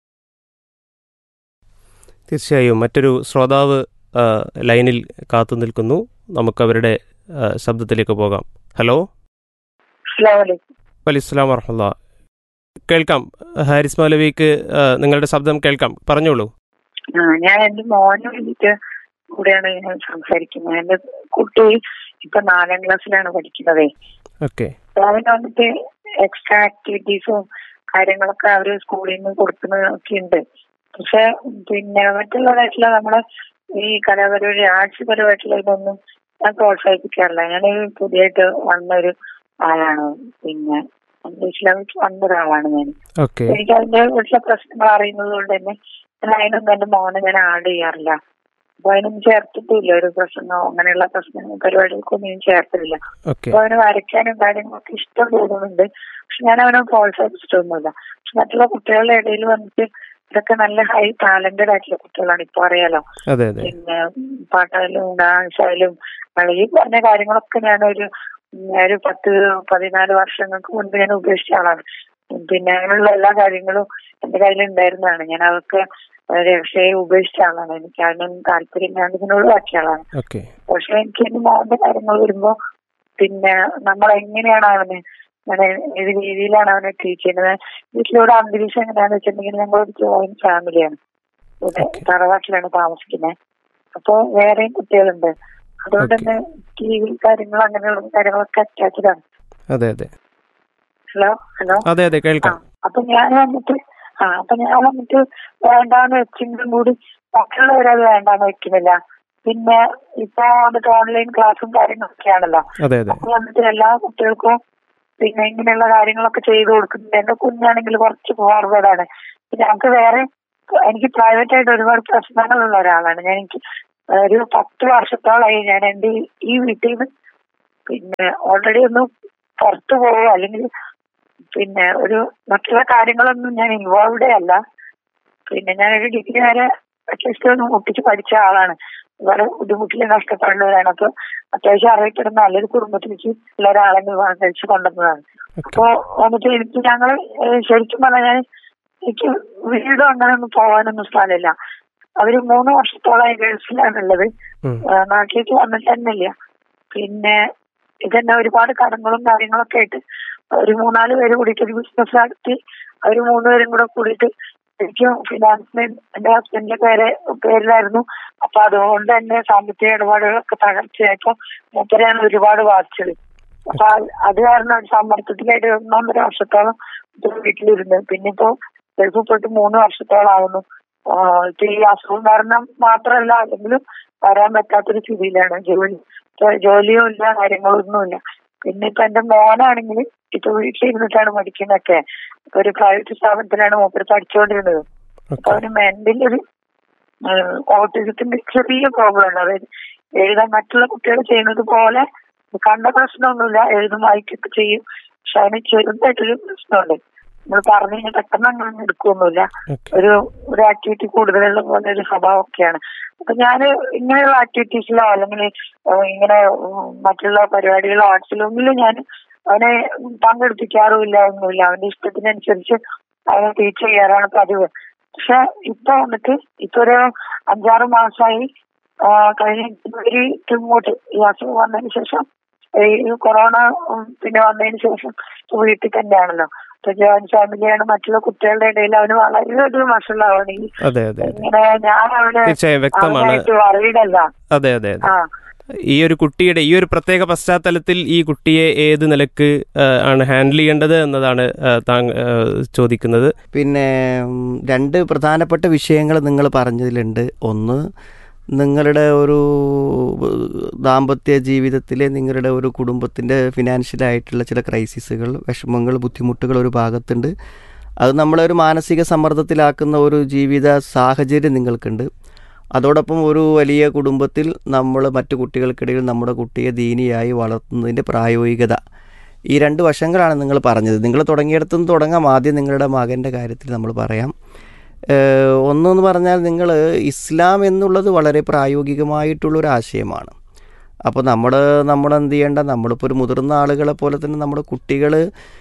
Speaker 3: തീർച്ചയായും മറ്റൊരു ശ്രോതാവ് ആ, ലൈനിൽ കാത്തു നിൽക്കുന്നു നമുക്ക് അവരുടെ ആ, ശബ്ദത്തിലേക്ക് പോകാം ഹലോ
Speaker 5: അസ്സലാമലൈക്കും
Speaker 3: വലിസ്ലാം വർഹമുല്ല കേൾക്കാം ഹാരിസ് മൗലവിക്ക് ആ, നിങ്ങളുടെ ശബ്ദം കേൾക്കാം പറഞ്ഞോളൂ
Speaker 5: ആ ഞാൻ എന്റെ മോനെ വേണ്ടിയിട്ട് കൂടെയാണ് ഞാൻ സംസാരിക്കുന്നത് എന്റെ കുട്ടി ഇപ്പൊ നാലാം ക്ലാസ്സിലാണ് പഠിക്കുന്നതേ
Speaker 3: ഓക്കെ
Speaker 5: അപ്പൊ അവന് വന്നിട്ട് എക്സ്ട്രാ ആക്ടിവിറ്റീസും കാര്യങ്ങളൊക്കെ അവര് സ്കൂളിൽ നിന്ന് കൊടുക്കുന്നതൊക്കെ ഉണ്ട് പക്ഷെ പിന്നെ മറ്റുള്ളതായിട്ടുള്ള നമ്മളെ ഈ കലാപരമായ ആർട്സ് പരമായിട്ടുള്ള ഇതൊന്നും ഞാൻ പ്രോത്സാഹിപ്പിക്കാറില്ല ഞാൻ പുതിയതായിട്ട് വന്ന ഒരു ആളാണ് പിന്നെ ഇസ്ലാമിക് വന്ന ഒരാളാണ് ഞാൻ
Speaker 3: ഓക്കെ
Speaker 5: എനിക്ക് അതിന്റെ വീട്ടിലെ പ്രശ്നങ്ങൾ അറിയുന്നത് കൊണ്ട് തന്നെ ഞാൻ അതിനൊന്നും എന്റെ മോനെ ഞാൻ ആഡ് ചെയ്യാറില്ല അപ്പൊ അതിനൊന്നും ചേർത്തിട്ടില്ല ഒരു പ്രശ്നമോ അങ്ങനെയുള്ള പ്രശ്നങ്ങൾ പരിപാടികൾക്കൊന്നും ഞാൻ ചേർത്തില്ല
Speaker 3: ഓക്കെ
Speaker 5: അപ്പൊ അവന് വരയ്ക്കാനും കാര്യങ്ങളൊക്കെ ഇഷ്ടം തോന്നുന്നുണ്ട് പക്ഷെ ഞാൻ അവനെ പ്രോത്സാഹിപ്പിച്ചിട്ടൊന്നുമില്ല പക്ഷെ മറ്റുള്ള കുട്ടികളുടെ ഇടയിൽ വന്നിട്ട് ഇതൊക്കെ നല്ല ഹൈ ടാലന്റഡ് ആയിട്ടുള്ള കുട്ടികളാണ് ഇപ്പൊ അറിയാലോ
Speaker 3: അതെ അതെ
Speaker 5: പിന്നെ പാട്ടായാലും ഡാൻസ് ആയാലും കളി ഈ പറഞ്ഞ കാര്യങ്ങളൊക്കെ ഞാനൊരു ഉം, ഒരു പത്ത് പതിനാല് വർഷങ്ങൾക്ക് മുൻപ് ഞാൻ ഉപേക്ഷിച്ച ആളാണ് പിന്നെ അങ്ങനെയുള്ള എല്ലാ കാര്യങ്ങളും എന്റെ കയ്യിൽ ഉണ്ടായിരുന്നതാണ് ഞാൻ അതൊക്കെ രക്ഷയെ ഉപേക്ഷിച്ച ആളാണ് എനിക്ക് അതിനൊന്നും താല്പര്യമില്ലാണ്ട് ഇതിനെ ഒഴിവാക്കിയ ആളാണ്
Speaker 3: ഓക്കെ
Speaker 5: പക്ഷെ എനിക്ക് എന്റെ മോന്റെ കാര്യങ്ങൾ വരുമ്പോ പിന്നെ നമ്മൾ എങ്ങനെയാണ് അവന് അങ്ങനെ ഏത് രീതിയിലാണ് അവനെ ട്രീറ്റ് ചെയ്യുന്നത് വീട്ടിലൂടെ അന്തരീക്ഷം എങ്ങനെയാന്ന് വെച്ചിട്ടുണ്ടെങ്കിൽ ഞങ്ങളൊരു ജോയിന്റ് ഫാമിലിയാണ് ഇവിടെ
Speaker 3: Okay.
Speaker 5: തറവാട്ടിലാണ് താമസിക്കുന്നത് അപ്പൊ വേറെയും കുട്ടികളുണ്ട് അതുകൊണ്ട്
Speaker 3: Okay.
Speaker 5: തന്നെ ടി വി കാര്യങ്ങൾ അങ്ങനെയുള്ള കാര്യങ്ങളൊക്കെ അറ്റാച്ച്ഡ് ആണ്
Speaker 3: അതെ അതെ
Speaker 5: ഹലോ ഹലോ
Speaker 3: അതെ അതെ
Speaker 5: ആ
Speaker 3: കേൾക്കാം
Speaker 5: അപ്പൊ ഞാൻ വന്നിട്ട് ആ അപ്പൊ ഞാൻ വന്നിട്ട് വേണ്ടാന്ന് വെച്ചെങ്കിലും കൂടി മറ്റുള്ളവരത് വേണ്ടാന്ന് വെക്കുന്നില്ല പിന്നെ ഇപ്പൊ വന്നിട്ട് ഓൺലൈൻ ക്ലാസ്സും കാര്യങ്ങളൊക്കെയാണല്ലോ
Speaker 3: അതെ അതെ
Speaker 5: അപ്പൊ വന്നിട്ട് എല്ലാ കുട്ടികൾക്കും പിന്നെ ഇങ്ങനെയുള്ള കാര്യങ്ങളൊക്കെ ചെയ്തു കൊടുക്കുന്നുണ്ട് എന്റെ കുഞ്ഞാണെങ്കിൽ കുറച്ച് ഫോർവേഡാണ് പിന്നെ നമുക്ക് വേറെ എനിക്ക് പ്രൈവറ്റ് ആയിട്ട് ഒരുപാട് പ്രശ്നങ്ങളുള്ള ഒരാളാണ് ഞാൻ എനിക്ക് ഒരു പത്ത് വർഷത്തോളമായി ഞാൻ എന്റെ ഈ- ഈ വീട്ടിൽ നിന്ന് പിന്നെ ഓൾറെഡി ഒന്ന് പുറത്തു പോവുക അല്ലെങ്കിൽ പിന്നെ ഒരു മറ്റുള്ള കാര്യങ്ങളൊന്നും ഞാൻ ഇൻവോൾവ്ഡേ അല്ല പിന്നെ ഞാനൊരു ഡിഗ്രി വരെ അറ്റ്ലീസ്റ്റ് ഒന്ന് മുട്ടിച്ച് പഠിച്ച ആളാണ് വളരെ ബുദ്ധിമുട്ടിൽ കഷ്ടപ്പെടുന്നവരാണ് അപ്പൊ അത്യാവശ്യം അറിയപ്പെടുന്ന നല്ലൊരു കുടുംബത്തിലേക്ക് ഉള്ള ഒരാളെ വിവാഹം കഴിച്ച് കൊണ്ടുവന്നതാണ് അപ്പൊ വന്നിട്ട് എനിക്ക് ഞങ്ങള് ഏഹ് ശരിക്കും പറഞ്ഞാൽ ഞാൻ എനിക്ക് വീടും അങ്ങനെ ഒന്നും പോകാനൊന്നും സ്ഥലമില്ല അവര് മൂന്ന് വർഷത്തോളമായി ഗൾഫിലാണുള്ളത്
Speaker 3: ഉം.
Speaker 5: ഏഹ് നാട്ടിലേക്ക് വന്നിട്ട് തന്നെ ഇല്ല പിന്നെ ഇതന്നെ ഒരുപാട് കടങ്ങളും കാര്യങ്ങളൊക്കെ ആയിട്ട് ഒരു മൂന്നാല് പേര് കൂടിയിട്ട് ഒരു ബിസിനസ് നടത്തി അവര് മൂന്നുപേരും കൂടെ കൂടിയിട്ട് ശരിക്കും ഫിനാൻസിന് എന്റെ ഹസ്ബൻഡിന്റെ പേര് പേരിലായിരുന്നു അപ്പൊ അതുകൊണ്ട് തന്നെ സാമ്പത്തിക ഇടപാടുകളൊക്കെ തകർച്ചയായപ്പോ മൂപ്പരെയാണ് ഒരുപാട് ബാധിച്ചത് അപ്പൊ അത് അത് കാരണം ഒരു സമ്മർദ്ദത്തിലായിട്ട് ഒന്നൊന്നര വർഷത്തോളം ഇത് വീട്ടിലിരുന്നു പിന്നെ ഇപ്പോ ഗൾഫിൽ പോയിട്ട് മൂന്ന് വർഷത്തോളം ആവുന്നു ആഹ് ഇപ്പൊ ഈ അസുഖം കാരണം മാത്രമല്ല അല്ലെങ്കിലും വരാൻ പറ്റാത്തൊരു സ്ഥിതിയിലാണ് ജോലി ഇപ്പൊ ജോലിയും ഇല്ല കാര്യങ്ങളൊന്നും ഇല്ല പിന്നെ ഇപ്പൊ എന്റെ മോനാണെങ്കിൽ ഇപ്പൊ വീട്ടിലിരുന്നിട്ടാണ് പഠിക്കുന്നതൊക്കെ ഇപ്പൊ ഒരു പ്രൈവറ്റ് സ്ഥാപനത്തിലാണ് മൂപ്പര് പഠിച്ചുകൊണ്ടിരുന്നത് അപ്പൊ അവന് മെന്റലി ഒരു ഓട്ടിസത്തിന്റെ ചെറിയ പ്രോബ്ലം ഉണ്ട് അതായത് എഴുതാൻ മറ്റുള്ള കുട്ടികൾ ചെയ്യുന്നത് പോലെ കണ്ട പ്രശ്നമൊന്നുമില്ല എഴുതും വായിക്കൊക്കെ ചെയ്യും പക്ഷെ അവന് ചെറുതായിട്ടൊരു പ്രശ്നമുണ്ട് നമ്മൾ പറഞ്ഞു കഴിഞ്ഞാൽ പെട്ടെന്ന് അങ്ങനെ എടുക്കുകയൊന്നുമില്ല
Speaker 3: ഓക്കെ
Speaker 5: ഒരു ഒരു ആക്ടിവിറ്റി കൂടുതലുള്ള പോലെ ഒരു സ്വഭാവമൊക്കെയാണ് അപ്പൊ ഞാൻ ഇങ്ങനെയുള്ള ആക്ടിവിറ്റീസിലോ അല്ലെങ്കിൽ ഏഹ് ഇങ്ങനെ ഉം, മറ്റുള്ള പരിപാടികളോ ആർട്സിലോ ഒന്നിലും ഞാൻ അവനെ പങ്കെടുപ്പിക്കാറുമില്ല ഒന്നുമില്ല അവന്റെ ഇഷ്ടത്തിനനുസരിച്ച് അവനെ ടീച്ച് ചെയ്യാറാണ് പതിവ് പക്ഷെ ഇപ്പൊ വന്നിട്ട് ഇപ്പൊ ഒരു അഞ്ചാറ് മാസമായി ആ, കഴിഞ്ഞ ജനുവരി ഇങ്ങോട്ട് ഈ അസുഖം വന്നതിന് ശേഷം ഈ കൊറോണ ഉം, പിന്നെ വന്നതിന് ശേഷം ഇപ്പൊ വീട്ടിൽ തന്നെയാണല്ലോ ഇപ്പൊ ജോയിന്റ് ഫാമിലിയാണ് മറ്റുള്ള കുട്ടികളുടെ ഇടയിൽ അവന് വളരെയധികം വഷളാവണം ഈ
Speaker 3: അതെ അതെ അതെ
Speaker 5: ഇങ്ങനെ ഞാൻ അവനെ
Speaker 3: തീർച്ചയായും വ്യക്തമാണ്
Speaker 5: അവനായിട്ട് വറീഡല്ല
Speaker 3: അതെ അതെ അതെ
Speaker 5: ആ
Speaker 3: ഈ ഒരു കുട്ടിയുടെ ഈ ഒരു പ്രത്യേക പശ്ചാത്തലത്തിൽ ഈ കുട്ടിയെ ഏത് നിലക്ക് ആ, ആണ് ഹാൻഡിൽ ചെയ്യേണ്ടത് എന്നതാണ് ആ, താങ്കൾ ആ, ചോദിക്കുന്നത്
Speaker 1: പിന്നെ ഉം, രണ്ട് പ്രധാനപ്പെട്ട വിഷയങ്ങൾ നിങ്ങൾ പറഞ്ഞതിലുണ്ട് ഒന്ന് നിങ്ങളുടെ ഒരു ഏഹ്, ദാമ്പത്യ ജീവിതത്തിലെ നിങ്ങളുടെ ഒരു കുടുംബത്തിൻ്റെ ഫിനാൻഷ്യലായിട്ടുള്ള ചില ക്രൈസിസുകൾ വിഷമങ്ങൾ ബുദ്ധിമുട്ടുകൾ ഒരു ഭാഗത്തുണ്ട് അത് നമ്മളെ ഒരു മാനസിക സമ്മർദ്ദത്തിലാക്കുന്ന ഒരു ജീവിത സാഹചര്യം നിങ്ങൾക്കുണ്ട് അതോടൊപ്പം ഒരു വലിയ കുടുംബത്തിൽ നമ്മൾ മറ്റു കുട്ടികൾക്കിടയിൽ നമ്മുടെ കുട്ടിയെ ദീനിയായി വളർത്തുന്നതിൻ്റെ പ്രായോഗികത ഈ രണ്ട് വശങ്ങളാണ് നിങ്ങൾ പറഞ്ഞത് നിങ്ങൾ തുടങ്ങിയിടത്തു നിന്ന് തുടങ്ങാം ആദ്യം നിങ്ങളുടെ മകൻ്റെ കാര്യത്തിൽ നമ്മൾ പറയാം ഏഹ് ഒന്നെന്ന് പറഞ്ഞാൽ നിങ്ങൾ ഇസ്ലാം എന്നുള്ളത് വളരെ പ്രായോഗികമായിട്ടുള്ളൊരു ആശയമാണ് അപ്പോൾ നമ്മൾ നമ്മൾ എന്ത് ചെയ്യേണ്ട നമ്മളിപ്പോൾ ഒരു മുതിർന്ന ആളുകളെ പോലെ തന്നെ നമ്മുടെ കുട്ടികൾ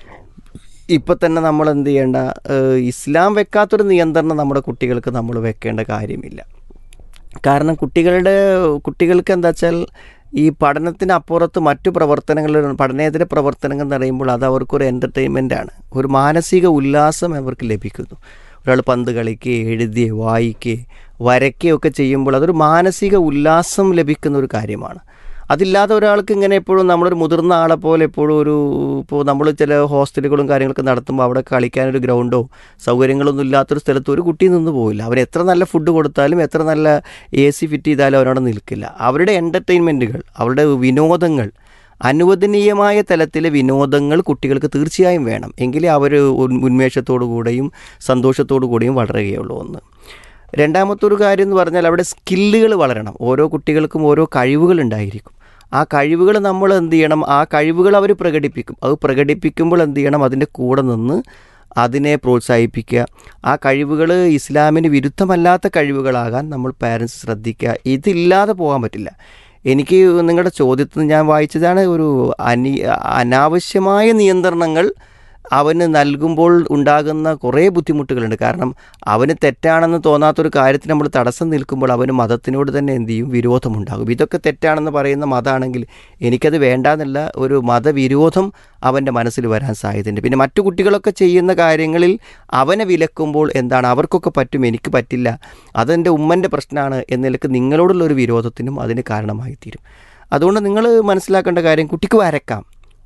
Speaker 1: ഇപ്പം തന്നെ നമ്മൾ എന്ത് ചെയ്യേണ്ട ഏഹ് ഇസ്ലാം വെക്കാത്തൊരു നിയന്ത്രണം നമ്മുടെ കുട്ടികൾക്ക് നമ്മൾ വെക്കേണ്ട കാര്യമില്ല കാരണം കുട്ടികളുടെ കുട്ടികൾക്ക് എന്താ വെച്ചാൽ ഈ പഠനത്തിന് അപ്പുറത്ത് മറ്റു പ്രവർത്തനങ്ങൾ പഠനേതര പ്രവർത്തനങ്ങൾ എന്ന് പറയുമ്പോൾ അത് അവർക്കൊരു എൻ്റർടൈൻമെൻ്റ് ആണ് ഒരു മാനസിക ഉല്ലാസം അവർക്ക് ലഭിക്കുന്നു ഒരാൾ പന്ത് കളിക്കുക എഴുതുക വായിക്കുക വരയ്ക്കുകയൊക്കെ ചെയ്യുമ്പോൾ അതൊരു മാനസിക ഉല്ലാസം ലഭിക്കുന്ന ഒരു കാര്യമാണ് അതില്ലാതെ ഒരാൾക്ക് ഇങ്ങനെ എപ്പോഴും നമ്മളൊരു മുതിർന്ന ആളെ പോലെ എപ്പോഴും ഒരു ഇപ്പോൾ നമ്മൾ ചില ഹോസ്റ്റലുകളും കാര്യങ്ങളൊക്കെ നടത്തുമ്പോൾ അവിടെ കളിക്കാനൊരു ഗ്രൗണ്ടോ സൗകര്യങ്ങളൊന്നും ഇല്ലാത്തൊരു സ്ഥലത്ത് ഒരു കുട്ടി നിന്ന് പോവില്ല അവൻ എത്ര നല്ല ഫുഡ് കൊടുത്താലും എത്ര നല്ല എ സി ഫിറ്റ് ചെയ്താലും അവരവിടെ നിൽക്കില്ല അവരുടെ എൻ്റർടൈൻമെൻറ്റുകൾ അവരുടെ വിനോദങ്ങൾ അനുവദനീയമായ തലത്തിലെ വിനോദങ്ങൾ കുട്ടികൾക്ക് തീർച്ചയായും വേണം എങ്കിലേ അവർ ഉന്മേഷത്തോടു കൂടെയും സന്തോഷത്തോടു കൂടിയും വളരുകയുള്ളൂ ഒന്ന് രണ്ടാമത്തെ ഒരു കാര്യം എന്ന് പറഞ്ഞാൽ അവിടെ സ്കില്ലുകൾ വളരണം ഓരോ കുട്ടികൾക്കും ഓരോ കഴിവുകൾ ഉണ്ടായിരിക്കും ആ കഴിവുകൾ നമ്മൾ എന്ത് ചെയ്യണം ആ കഴിവുകൾ അവർ പ്രകടിപ്പിക്കും അത് പ്രകടിപ്പിക്കുമ്പോൾ എന്ത് ചെയ്യണം അതിൻ്റെ കൂടെ നിന്ന് അതിനെ പ്രോത്സാഹിപ്പിക്കുക ആ കഴിവുകൾ ഇസ്ലാമിന് വിരുദ്ധമല്ലാത്ത കഴിവുകളാകാൻ നമ്മൾ പാരൻസ് ശ്രദ്ധിക്കുക ഇതില്ലാതെ പോകാൻ പറ്റില്ല എനിക്ക് നിങ്ങളുടെ ചോദ്യത്തിൽ ഞാൻ വായിച്ചതാണ് ഒരു അനി അനാവശ്യമായ നിയന്ത്രണങ്ങൾ അവന് നൽകുമ്പോൾ ഉണ്ടാകുന്ന കുറേ ബുദ്ധിമുട്ടുകളുണ്ട് കാരണം അവന് തെറ്റാണെന്ന് തോന്നാത്തൊരു കാര്യത്തിന് നമ്മൾ തടസ്സം നിൽക്കുമ്പോൾ അവന് മതത്തിനോട് തന്നെ എന്ത് ചെയ്യും വിരോധമുണ്ടാകും ഇതൊക്കെ തെറ്റാണെന്ന് പറയുന്ന മതമാണെങ്കിൽ എനിക്കത് വേണ്ടാന്നല്ല ഒരു മതവിരോധം അവൻ്റെ മനസ്സിൽ വരാൻ സാധ്യതയുണ്ട് പിന്നെ മറ്റു കുട്ടികളൊക്കെ ചെയ്യുന്ന കാര്യങ്ങളിൽ അവനെ വിലക്കുമ്പോൾ എന്താണ് അവർക്കൊക്കെ പറ്റും എനിക്ക് പറ്റില്ല അതെൻ്റെ ഉമ്മൻ്റെ പ്രശ്നമാണ് എന്ന നിലക്ക് നിങ്ങളോടുള്ള ഒരു വിരോധത്തിനും അതിന് കാരണമായി തീരും അതുകൊണ്ട് നിങ്ങൾ മനസ്സിലാക്കേണ്ട കാര്യം കുട്ടിക്ക് വരക്കാം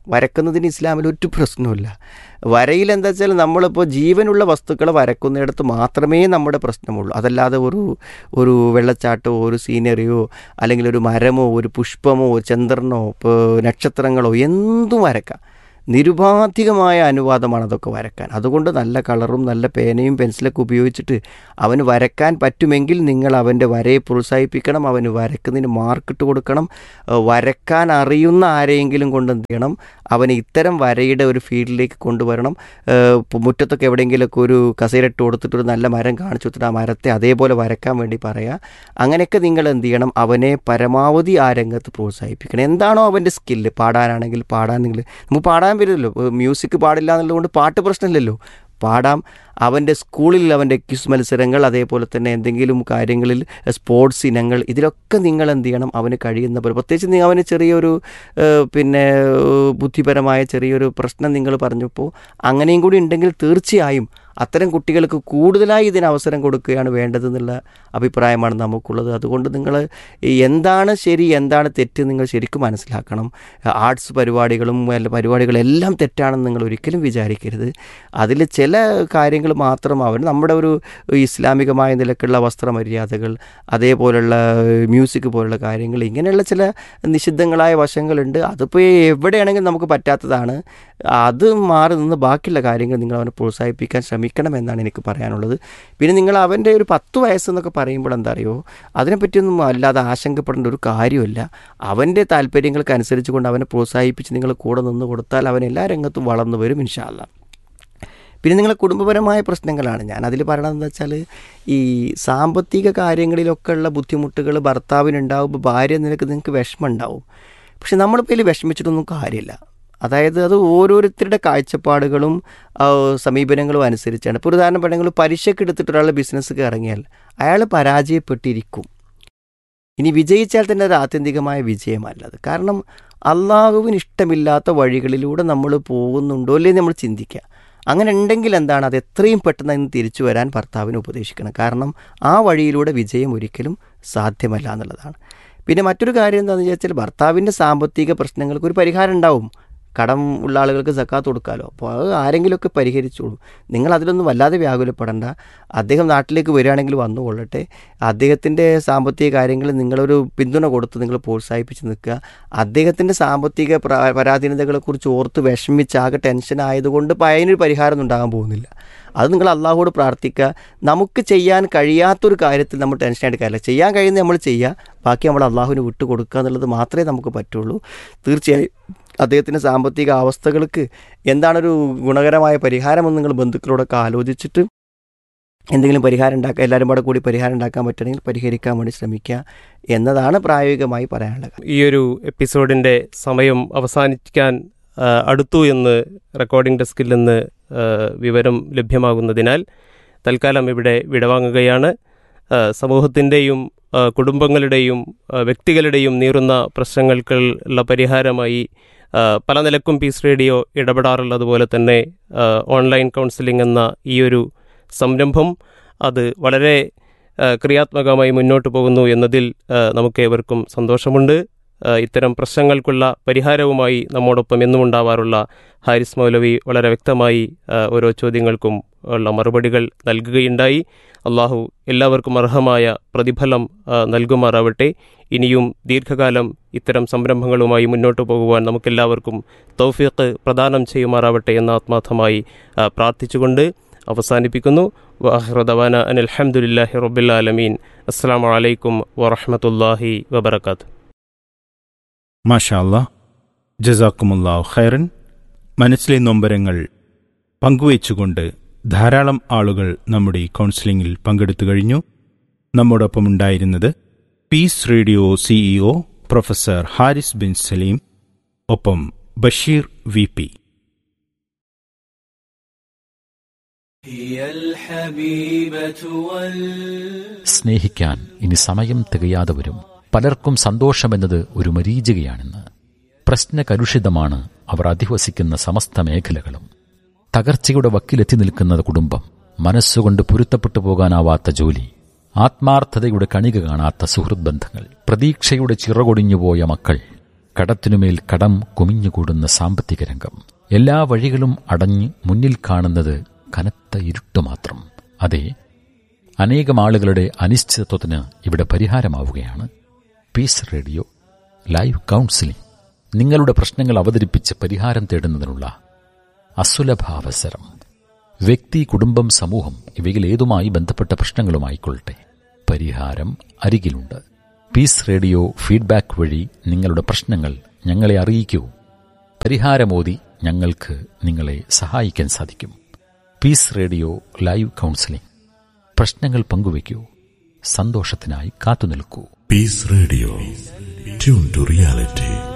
Speaker 1: വരക്കുന്നതിന് ഇസ്ലാമിൽ ഒരു പ്രശ്നമില്ല വരയിൽ എന്താ വെച്ചാൽ നമ്മളിപ്പോൾ ജീവനുള്ള വസ്തുക്കൾ വരക്കുന്നിടത്ത് മാത്രമേ നമ്മുടെ പ്രശ്നമുള്ളൂ അതല്ലാതെ ഒരു ഒരു വെള്ളച്ചാട്ടമോ ഒരു സീനറിയോ അല്ലെങ്കിൽ ഒരു മരമോ ഒരു പുഷ്പമോ ചന്ദ്രനോ ഇപ്പോൾ നക്ഷത്രങ്ങളോ എന്തും വരക്കാം നിരുപാധികമായ അനുവാദമാണ് അതൊക്കെ വരക്കാൻ അതുകൊണ്ട് നല്ല കളറും നല്ല പേനയും പെൻസിലൊക്കെ ഉപയോഗിച്ചിട്ട് അവന് വരക്കാൻ പറ്റുമെങ്കിൽ നിങ്ങൾ അവൻ്റെ വരയെ പ്രോത്സാഹിപ്പിക്കണം അവന് വരക്കുന്നതിന് മാർക്കിട്ട് കൊടുക്കണം ഏഹ് വരക്കാൻ അറിയുന്ന ആരെയെങ്കിലും കൊണ്ട് എന്ത് ചെയ്യണം അവനെ ഇത്തരം വരയുടെ ഒരു ഫീൽഡിലേക്ക് കൊണ്ടുവരണം ഏഹ് ഇപ്പൊ മുറ്റത്തൊക്കെ എവിടെയെങ്കിലുമൊക്കെ ഒരു കസേരട്ട് കൊടുത്തിട്ട് ഒരു നല്ല മരം കാണിച്ചു കൊടുത്തിട്ട് ആ മരത്തെ അതേപോലെ വരക്കാൻ വേണ്ടി പറയുക അങ്ങനെയൊക്കെ നിങ്ങൾ എന്ത് ചെയ്യണം അവനെ പരമാവധി ആ രംഗത്ത് പ്രോത്സാഹിപ്പിക്കണം എന്താണോ അവൻ്റെ സ്കില്ല് പാടാനാണെങ്കിൽ പാടാനെങ്കിൽ നമുക്ക് പാടാൻ പറ്റില്ലല്ലോ മ്യൂസിക് പാടില്ല എന്നുള്ളതുകൊണ്ട് പാട്ട് പ്രശ്നമില്ലല്ലോ പാടാം അവൻ്റെ സ്കൂളിൽ അവൻ്റെ ക്വിസ് മത്സരങ്ങൾ അതേപോലെ തന്നെ എന്തെങ്കിലും കാര്യങ്ങളിൽ സ്പോർട്സ് ഇനങ്ങൾ ഇതിലൊക്കെ നിങ്ങൾ എന്ത് ചെയ്യണം അവന് കഴിയുന്ന പോലെ പ്രത്യേകിച്ച് നിങ്ങൾ അവന് ചെറിയൊരു ഏഹ്, പിന്നെ ഏഹ്, ബുദ്ധിപരമായ ചെറിയൊരു പ്രശ്നം നിങ്ങൾ പറഞ്ഞപ്പോൾ അങ്ങനെയും കൂടി ഉണ്ടെങ്കിൽ തീർച്ചയായും അത്തരം കുട്ടികൾക്ക് കൂടുതലായി ഇതിന് അവസരം കൊടുക്കുകയാണ് വേണ്ടതെന്നുള്ള അഭിപ്രായമാണ് നമുക്കുള്ളത് അതുകൊണ്ട് നിങ്ങൾ എന്താണ് ശരി എന്താണ് തെറ്റ് നിങ്ങൾ ശരിക്കും മനസ്സിലാക്കണം ആർട്സ് പരിപാടികളും അല്ല പരിപാടികളെല്ലാം തെറ്റാണെന്ന് നിങ്ങൾ ഒരിക്കലും വിചാരിക്കരുത് അതിൽ ചില കാര്യങ്ങൾ മാത്രം അവർ നമ്മുടെ ഒരു ഇസ്ലാമികമായ നിലക്കുള്ള വസ്ത്രമര്യാദകൾ അതേപോലുള്ള മ്യൂസിക് പോലുള്ള കാര്യങ്ങൾ ഇങ്ങനെയുള്ള ചില നിഷിദ്ധങ്ങളായ വശങ്ങളുണ്ട് അതിപ്പോൾ എവിടെയാണെങ്കിലും നമുക്ക് പറ്റാത്തതാണ് അത് മാറി നിന്ന് ബാക്കിയുള്ള കാര്യങ്ങൾ നിങ്ങൾ അവനെ പ്രോത്സാഹിപ്പിക്കാൻ ശ്രമിക്കണം എന്നാണ് എനിക്ക് പറയാനുള്ളത് പിന്നെ നിങ്ങൾ അവൻ്റെ ഒരു പത്ത് വയസ്സെന്നൊക്കെ പറയുമ്പോൾ എന്താ അറിയോ അതിനെപ്പറ്റിയൊന്നും അല്ലാതെ ആശങ്കപ്പെടേണ്ട ഒരു കാര്യമില്ല അവൻ്റെ താല്പര്യങ്ങൾക്ക് അനുസരിച്ച് കൊണ്ട് അവനെ പ്രോത്സാഹിപ്പിച്ച് നിങ്ങൾ കൂടെ നിന്ന് കൊടുത്താൽ അവൻ എല്ലാ രംഗത്തും വളർന്നു വരും ഇൻഷാല്ല പിന്നെ നിങ്ങളെ കുടുംബപരമായ പ്രശ്നങ്ങളാണ് ഞാൻ അതിൽ പറയണതെന്ന് വെച്ചാൽ ഈ സാമ്പത്തിക കാര്യങ്ങളിലൊക്കെ ഉള്ള ബുദ്ധിമുട്ടുകൾ ഭർത്താവിനുണ്ടാവുമ്പോൾ ഭാര്യ നിനക്ക് നിങ്ങൾക്ക് വിഷമം ഉണ്ടാവും പക്ഷെ നമ്മളിപ്പോൾ ഇതിൽ വിഷമിച്ചിട്ടൊന്നും കാര്യമില്ല അതായത് അത് ഓരോരുത്തരുടെ കാഴ്ചപ്പാടുകളും ആ, സമീപനങ്ങളും അനുസരിച്ചാണ് ഇപ്പോൾ ഒരു ഉദാഹരണം പറയുന്നത് പരീക്ഷയ്ക്ക് എടുത്തിട്ട് ഒരാൾ ബിസിനസ്സിൽ ഇറങ്ങിയാൽ അയാൾ പരാജയപ്പെട്ടിരിക്കും ഇനി വിജയിച്ചാൽ തന്നെ അത് ആത്യന്തികമായ വിജയമല്ലത് കാരണം അള്ളാഹുവിന് ഇഷ്ടമില്ലാത്ത വഴികളിലൂടെ നമ്മൾ പോകുന്നുണ്ടോ അല്ലേ നമ്മൾ ചിന്തിക്കുക അങ്ങനെ ഉണ്ടെങ്കിൽ എന്താണ് അത് എത്രയും പെട്ടെന്ന് അതിന് തിരിച്ചു വരാൻ ഭർത്താവിന് ഉപദേശിക്കണം കാരണം ആ വഴിയിലൂടെ വിജയം ഒരിക്കലും സാധ്യമല്ല എന്നുള്ളതാണ് പിന്നെ മറ്റൊരു കാര്യം എന്താണെന്ന് വെച്ചാൽ ഭർത്താവിൻ്റെ സാമ്പത്തിക പ്രശ്നങ്ങൾക്ക് ഒരു പരിഹാരം ഉണ്ടാവും കടം ഉള്ള ആളുകൾക്ക് സക്കാത്ത് കൊടുക്കാമല്ലോ അപ്പോൾ അത് ആരെങ്കിലുമൊക്കെ പരിഹരിച്ചോളും നിങ്ങൾ അതിലൊന്നും വല്ലാതെ വ്യാകുലപ്പെടേണ്ട അദ്ദേഹം നാട്ടിലേക്ക് വരികയാണെങ്കിൽ വന്നുകൊള്ളട്ടെ അദ്ദേഹത്തിൻ്റെ സാമ്പത്തിക കാര്യങ്ങളിൽ നിങ്ങളൊരു പിന്തുണ കൊടുത്ത് നിങ്ങൾ പ്രോത്സാഹിപ്പിച്ച് നിൽക്കുക അദ്ദേഹത്തിൻ്റെ സാമ്പത്തിക പ്ര- പരാധീനതകളെക്കുറിച്ച് ഓർത്ത് വിഷമിച്ചാകെ ടെൻഷൻ ആയതുകൊണ്ട് ഇപ്പോൾ അതിനൊരു പരിഹാരം ഒന്നും ഉണ്ടാകാൻ പോകുന്നില്ല അത് നിങ്ങൾ അള്ളാഹുവോട് പ്രാർത്ഥിക്കുക നമുക്ക് ചെയ്യാൻ കഴിയാത്തൊരു കാര്യത്തിൽ നമ്മൾ ടെൻഷനായിട്ട് കാര്യമില്ല ചെയ്യാൻ കഴിയുന്നത് നമ്മൾ ചെയ്യുക ബാക്കി നമ്മൾ അള്ളാഹുവിന് വിട്ടു കൊടുക്കുക എന്നുള്ളത് മാത്രമേ നമുക്ക് പറ്റുള്ളൂ തീർച്ചയായും അദ്ദേഹത്തിൻ്റെ സാമ്പത്തിക അവസ്ഥകൾക്ക് എന്താണൊരു ഗുണകരമായ പരിഹാരമെന്ന് നിങ്ങൾ ബന്ധുക്കളോടൊക്കെ ആലോചിച്ചിട്ട് എന്തെങ്കിലും പരിഹാരം ഉണ്ടാക്കുക എല്ലാവരും കൂടെ കൂടി പരിഹാരം ഉണ്ടാക്കാൻ പറ്റുമെങ്കിൽ പരിഹരിക്കാൻ വേണ്ടി ശ്രമിക്കുക എന്നതാണ് പ്രായോഗികമായി പറയാനുള്ളത്
Speaker 3: ഈ ഒരു എപ്പിസോഡിൻ്റെ സമയം അവസാനിക്കാൻ ആ, അടുത്തു എന്ന് റെക്കോർഡിംഗ് ഡെസ്കിൽ നിന്ന് ആ, വിവരം ലഭ്യമാകുന്നതിനാൽ തൽക്കാലം ഇവിടെ വിടവാങ്ങുകയാണ് ആ, സമൂഹത്തിൻ്റെയും ആ, കുടുംബങ്ങളുടെയും ആ, വ്യക്തികളുടെയും നീറുന്ന പ്രശ്നങ്ങൾക്കുള്ള പരിഹാരമായി ആ, പല നിലക്കും പീസ് റേഡിയോ ഇടപെടാറുള്ളതുപോലെ തന്നെ ആ, ഓൺലൈൻ കൗൺസിലിംഗ് എന്ന ഈ ഒരു സംരംഭം അത് വളരെ ആ, ക്രിയാത്മകമായി മുന്നോട്ട് പോകുന്നു എന്നതിൽ ആ, നമുക്കേവർക്കും സന്തോഷമുണ്ട് ആ, ഇത്തരം പ്രശ്നങ്ങൾക്കുള്ള പരിഹാരവുമായി നമ്മോടൊപ്പം എന്നും ഉണ്ടാവാറുള്ള ഹാരിസ് മൗലവി വളരെ വ്യക്തമായി ആ, ഓരോ ചോദ്യങ്ങൾക്കും ഉള്ള മറുപടികൾ നൽകുകയുണ്ടായി അള്ളാഹു എല്ലാവർക്കും അർഹമായ പ്രതിഫലം ആ, നൽകുമാറാവട്ടെ ഇനിയും ദീർഘകാലം ഇത്തരം സംരംഭങ്ങളുമായി മുന്നോട്ട് പോകുവാൻ നമുക്കെല്ലാവർക്കും തൗഫീഖ് പ്രദാനം ചെയ്യുമാറാവട്ടെ എന്ന് ആത്മാർത്ഥമായി ആ, പ്രാർത്ഥിച്ചുകൊണ്ട് അവസാനിപ്പിക്കുന്നു വാഹ്റദവാന അൻ അലഹമുല്ലാഹി റബ്ബുലാലമീൻ അസ്സാം വലൈക്കും വറഹമത്തല്ലാഹി വബർക്കാത്തു
Speaker 6: മാഷാ അല്ലാ ജസാക്കുമുല്ലാഹു ഖൈറൻ മനസ്സിലെ നൊമ്പരങ്ങൾ പങ്കുവച്ചുകൊണ്ട് ധാരാളം ആളുകൾ നമ്മുടെ ഈ കൗൺസിലിംഗിൽ പങ്കെടുത്തു കഴിഞ്ഞു നമ്മോടൊപ്പം ഉണ്ടായിരുന്നത് peace radio CEO professor Haris bin Salim ഒപ്പം ബഷീർ വി പി
Speaker 7: സ്നേഹിക്കാൻ ഇനി സമയം തികയാതെ വരും പലർക്കും സന്തോഷമെന്നത് ഒരു മരീചികയാണെന്ന് പ്രശ്നകലുഷിതമാണ് അവർ അധിവസിക്കുന്ന സമസ്ത മേഖലകളും തകർച്ചയുടെ വക്കിലെത്തി നിൽക്കുന്ന കുടുംബം മനസ്സുകൊണ്ട് പൊരുത്തപ്പെട്ടു പോകാനാവാത്ത ജോലി ആത്മാർത്ഥതയുടെ കണിക കാണാത്ത സുഹൃത് ബന്ധങ്ങൾ പ്രതീക്ഷയുടെ ചിറകൊടിഞ്ഞുപോയ മക്കൾ കടത്തിനുമേൽ കടം കുമിഞ്ഞുകൂടുന്ന സാമ്പത്തിക രംഗം എല്ലാ വഴികളും അടഞ്ഞ് മുന്നിൽ കാണുന്നത് കനത്ത ഇരുട്ട് മാത്രം അതെ അനേകം ആളുകളുടെ അനിശ്ചിതത്വത്തിന് ഇവിടെ പരിഹാരമാവുകയാണ് പീസ് റേഡിയോ ലൈവ് കൗൺസിലിംഗ് നിങ്ങളുടെ പ്രശ്നങ്ങൾ അവതരിപ്പിച്ച് പരിഹാരം തേടുന്നതിനുള്ള അസുലഭാവസരം വ്യക്തി കുടുംബം സമൂഹം ഇവയിൽ ഏതുമായി ബന്ധപ്പെട്ട പ്രശ്നങ്ങളുമായിക്കൊള്ളട്ടെ പരിഹാരം അരികിലുണ്ട് പീസ് റേഡിയോ ഫീഡ്ബാക്ക് വഴി നിങ്ങളുടെ പ്രശ്നങ്ങൾ ഞങ്ങളെ അറിയിക്കൂ പരിഹാരമോതി ഞങ്ങൾക്ക് നിങ്ങളെ സഹായിക്കാൻ സാധിക്കും പീസ് റേഡിയോ ലൈവ് കൗൺസിലിംഗ് പ്രശ്നങ്ങൾ പങ്കുവയ്ക്കൂ സന്തോഷത്തിനായി കാത്തുനിൽക്കൂ
Speaker 8: Peace Radio. Tune to reality.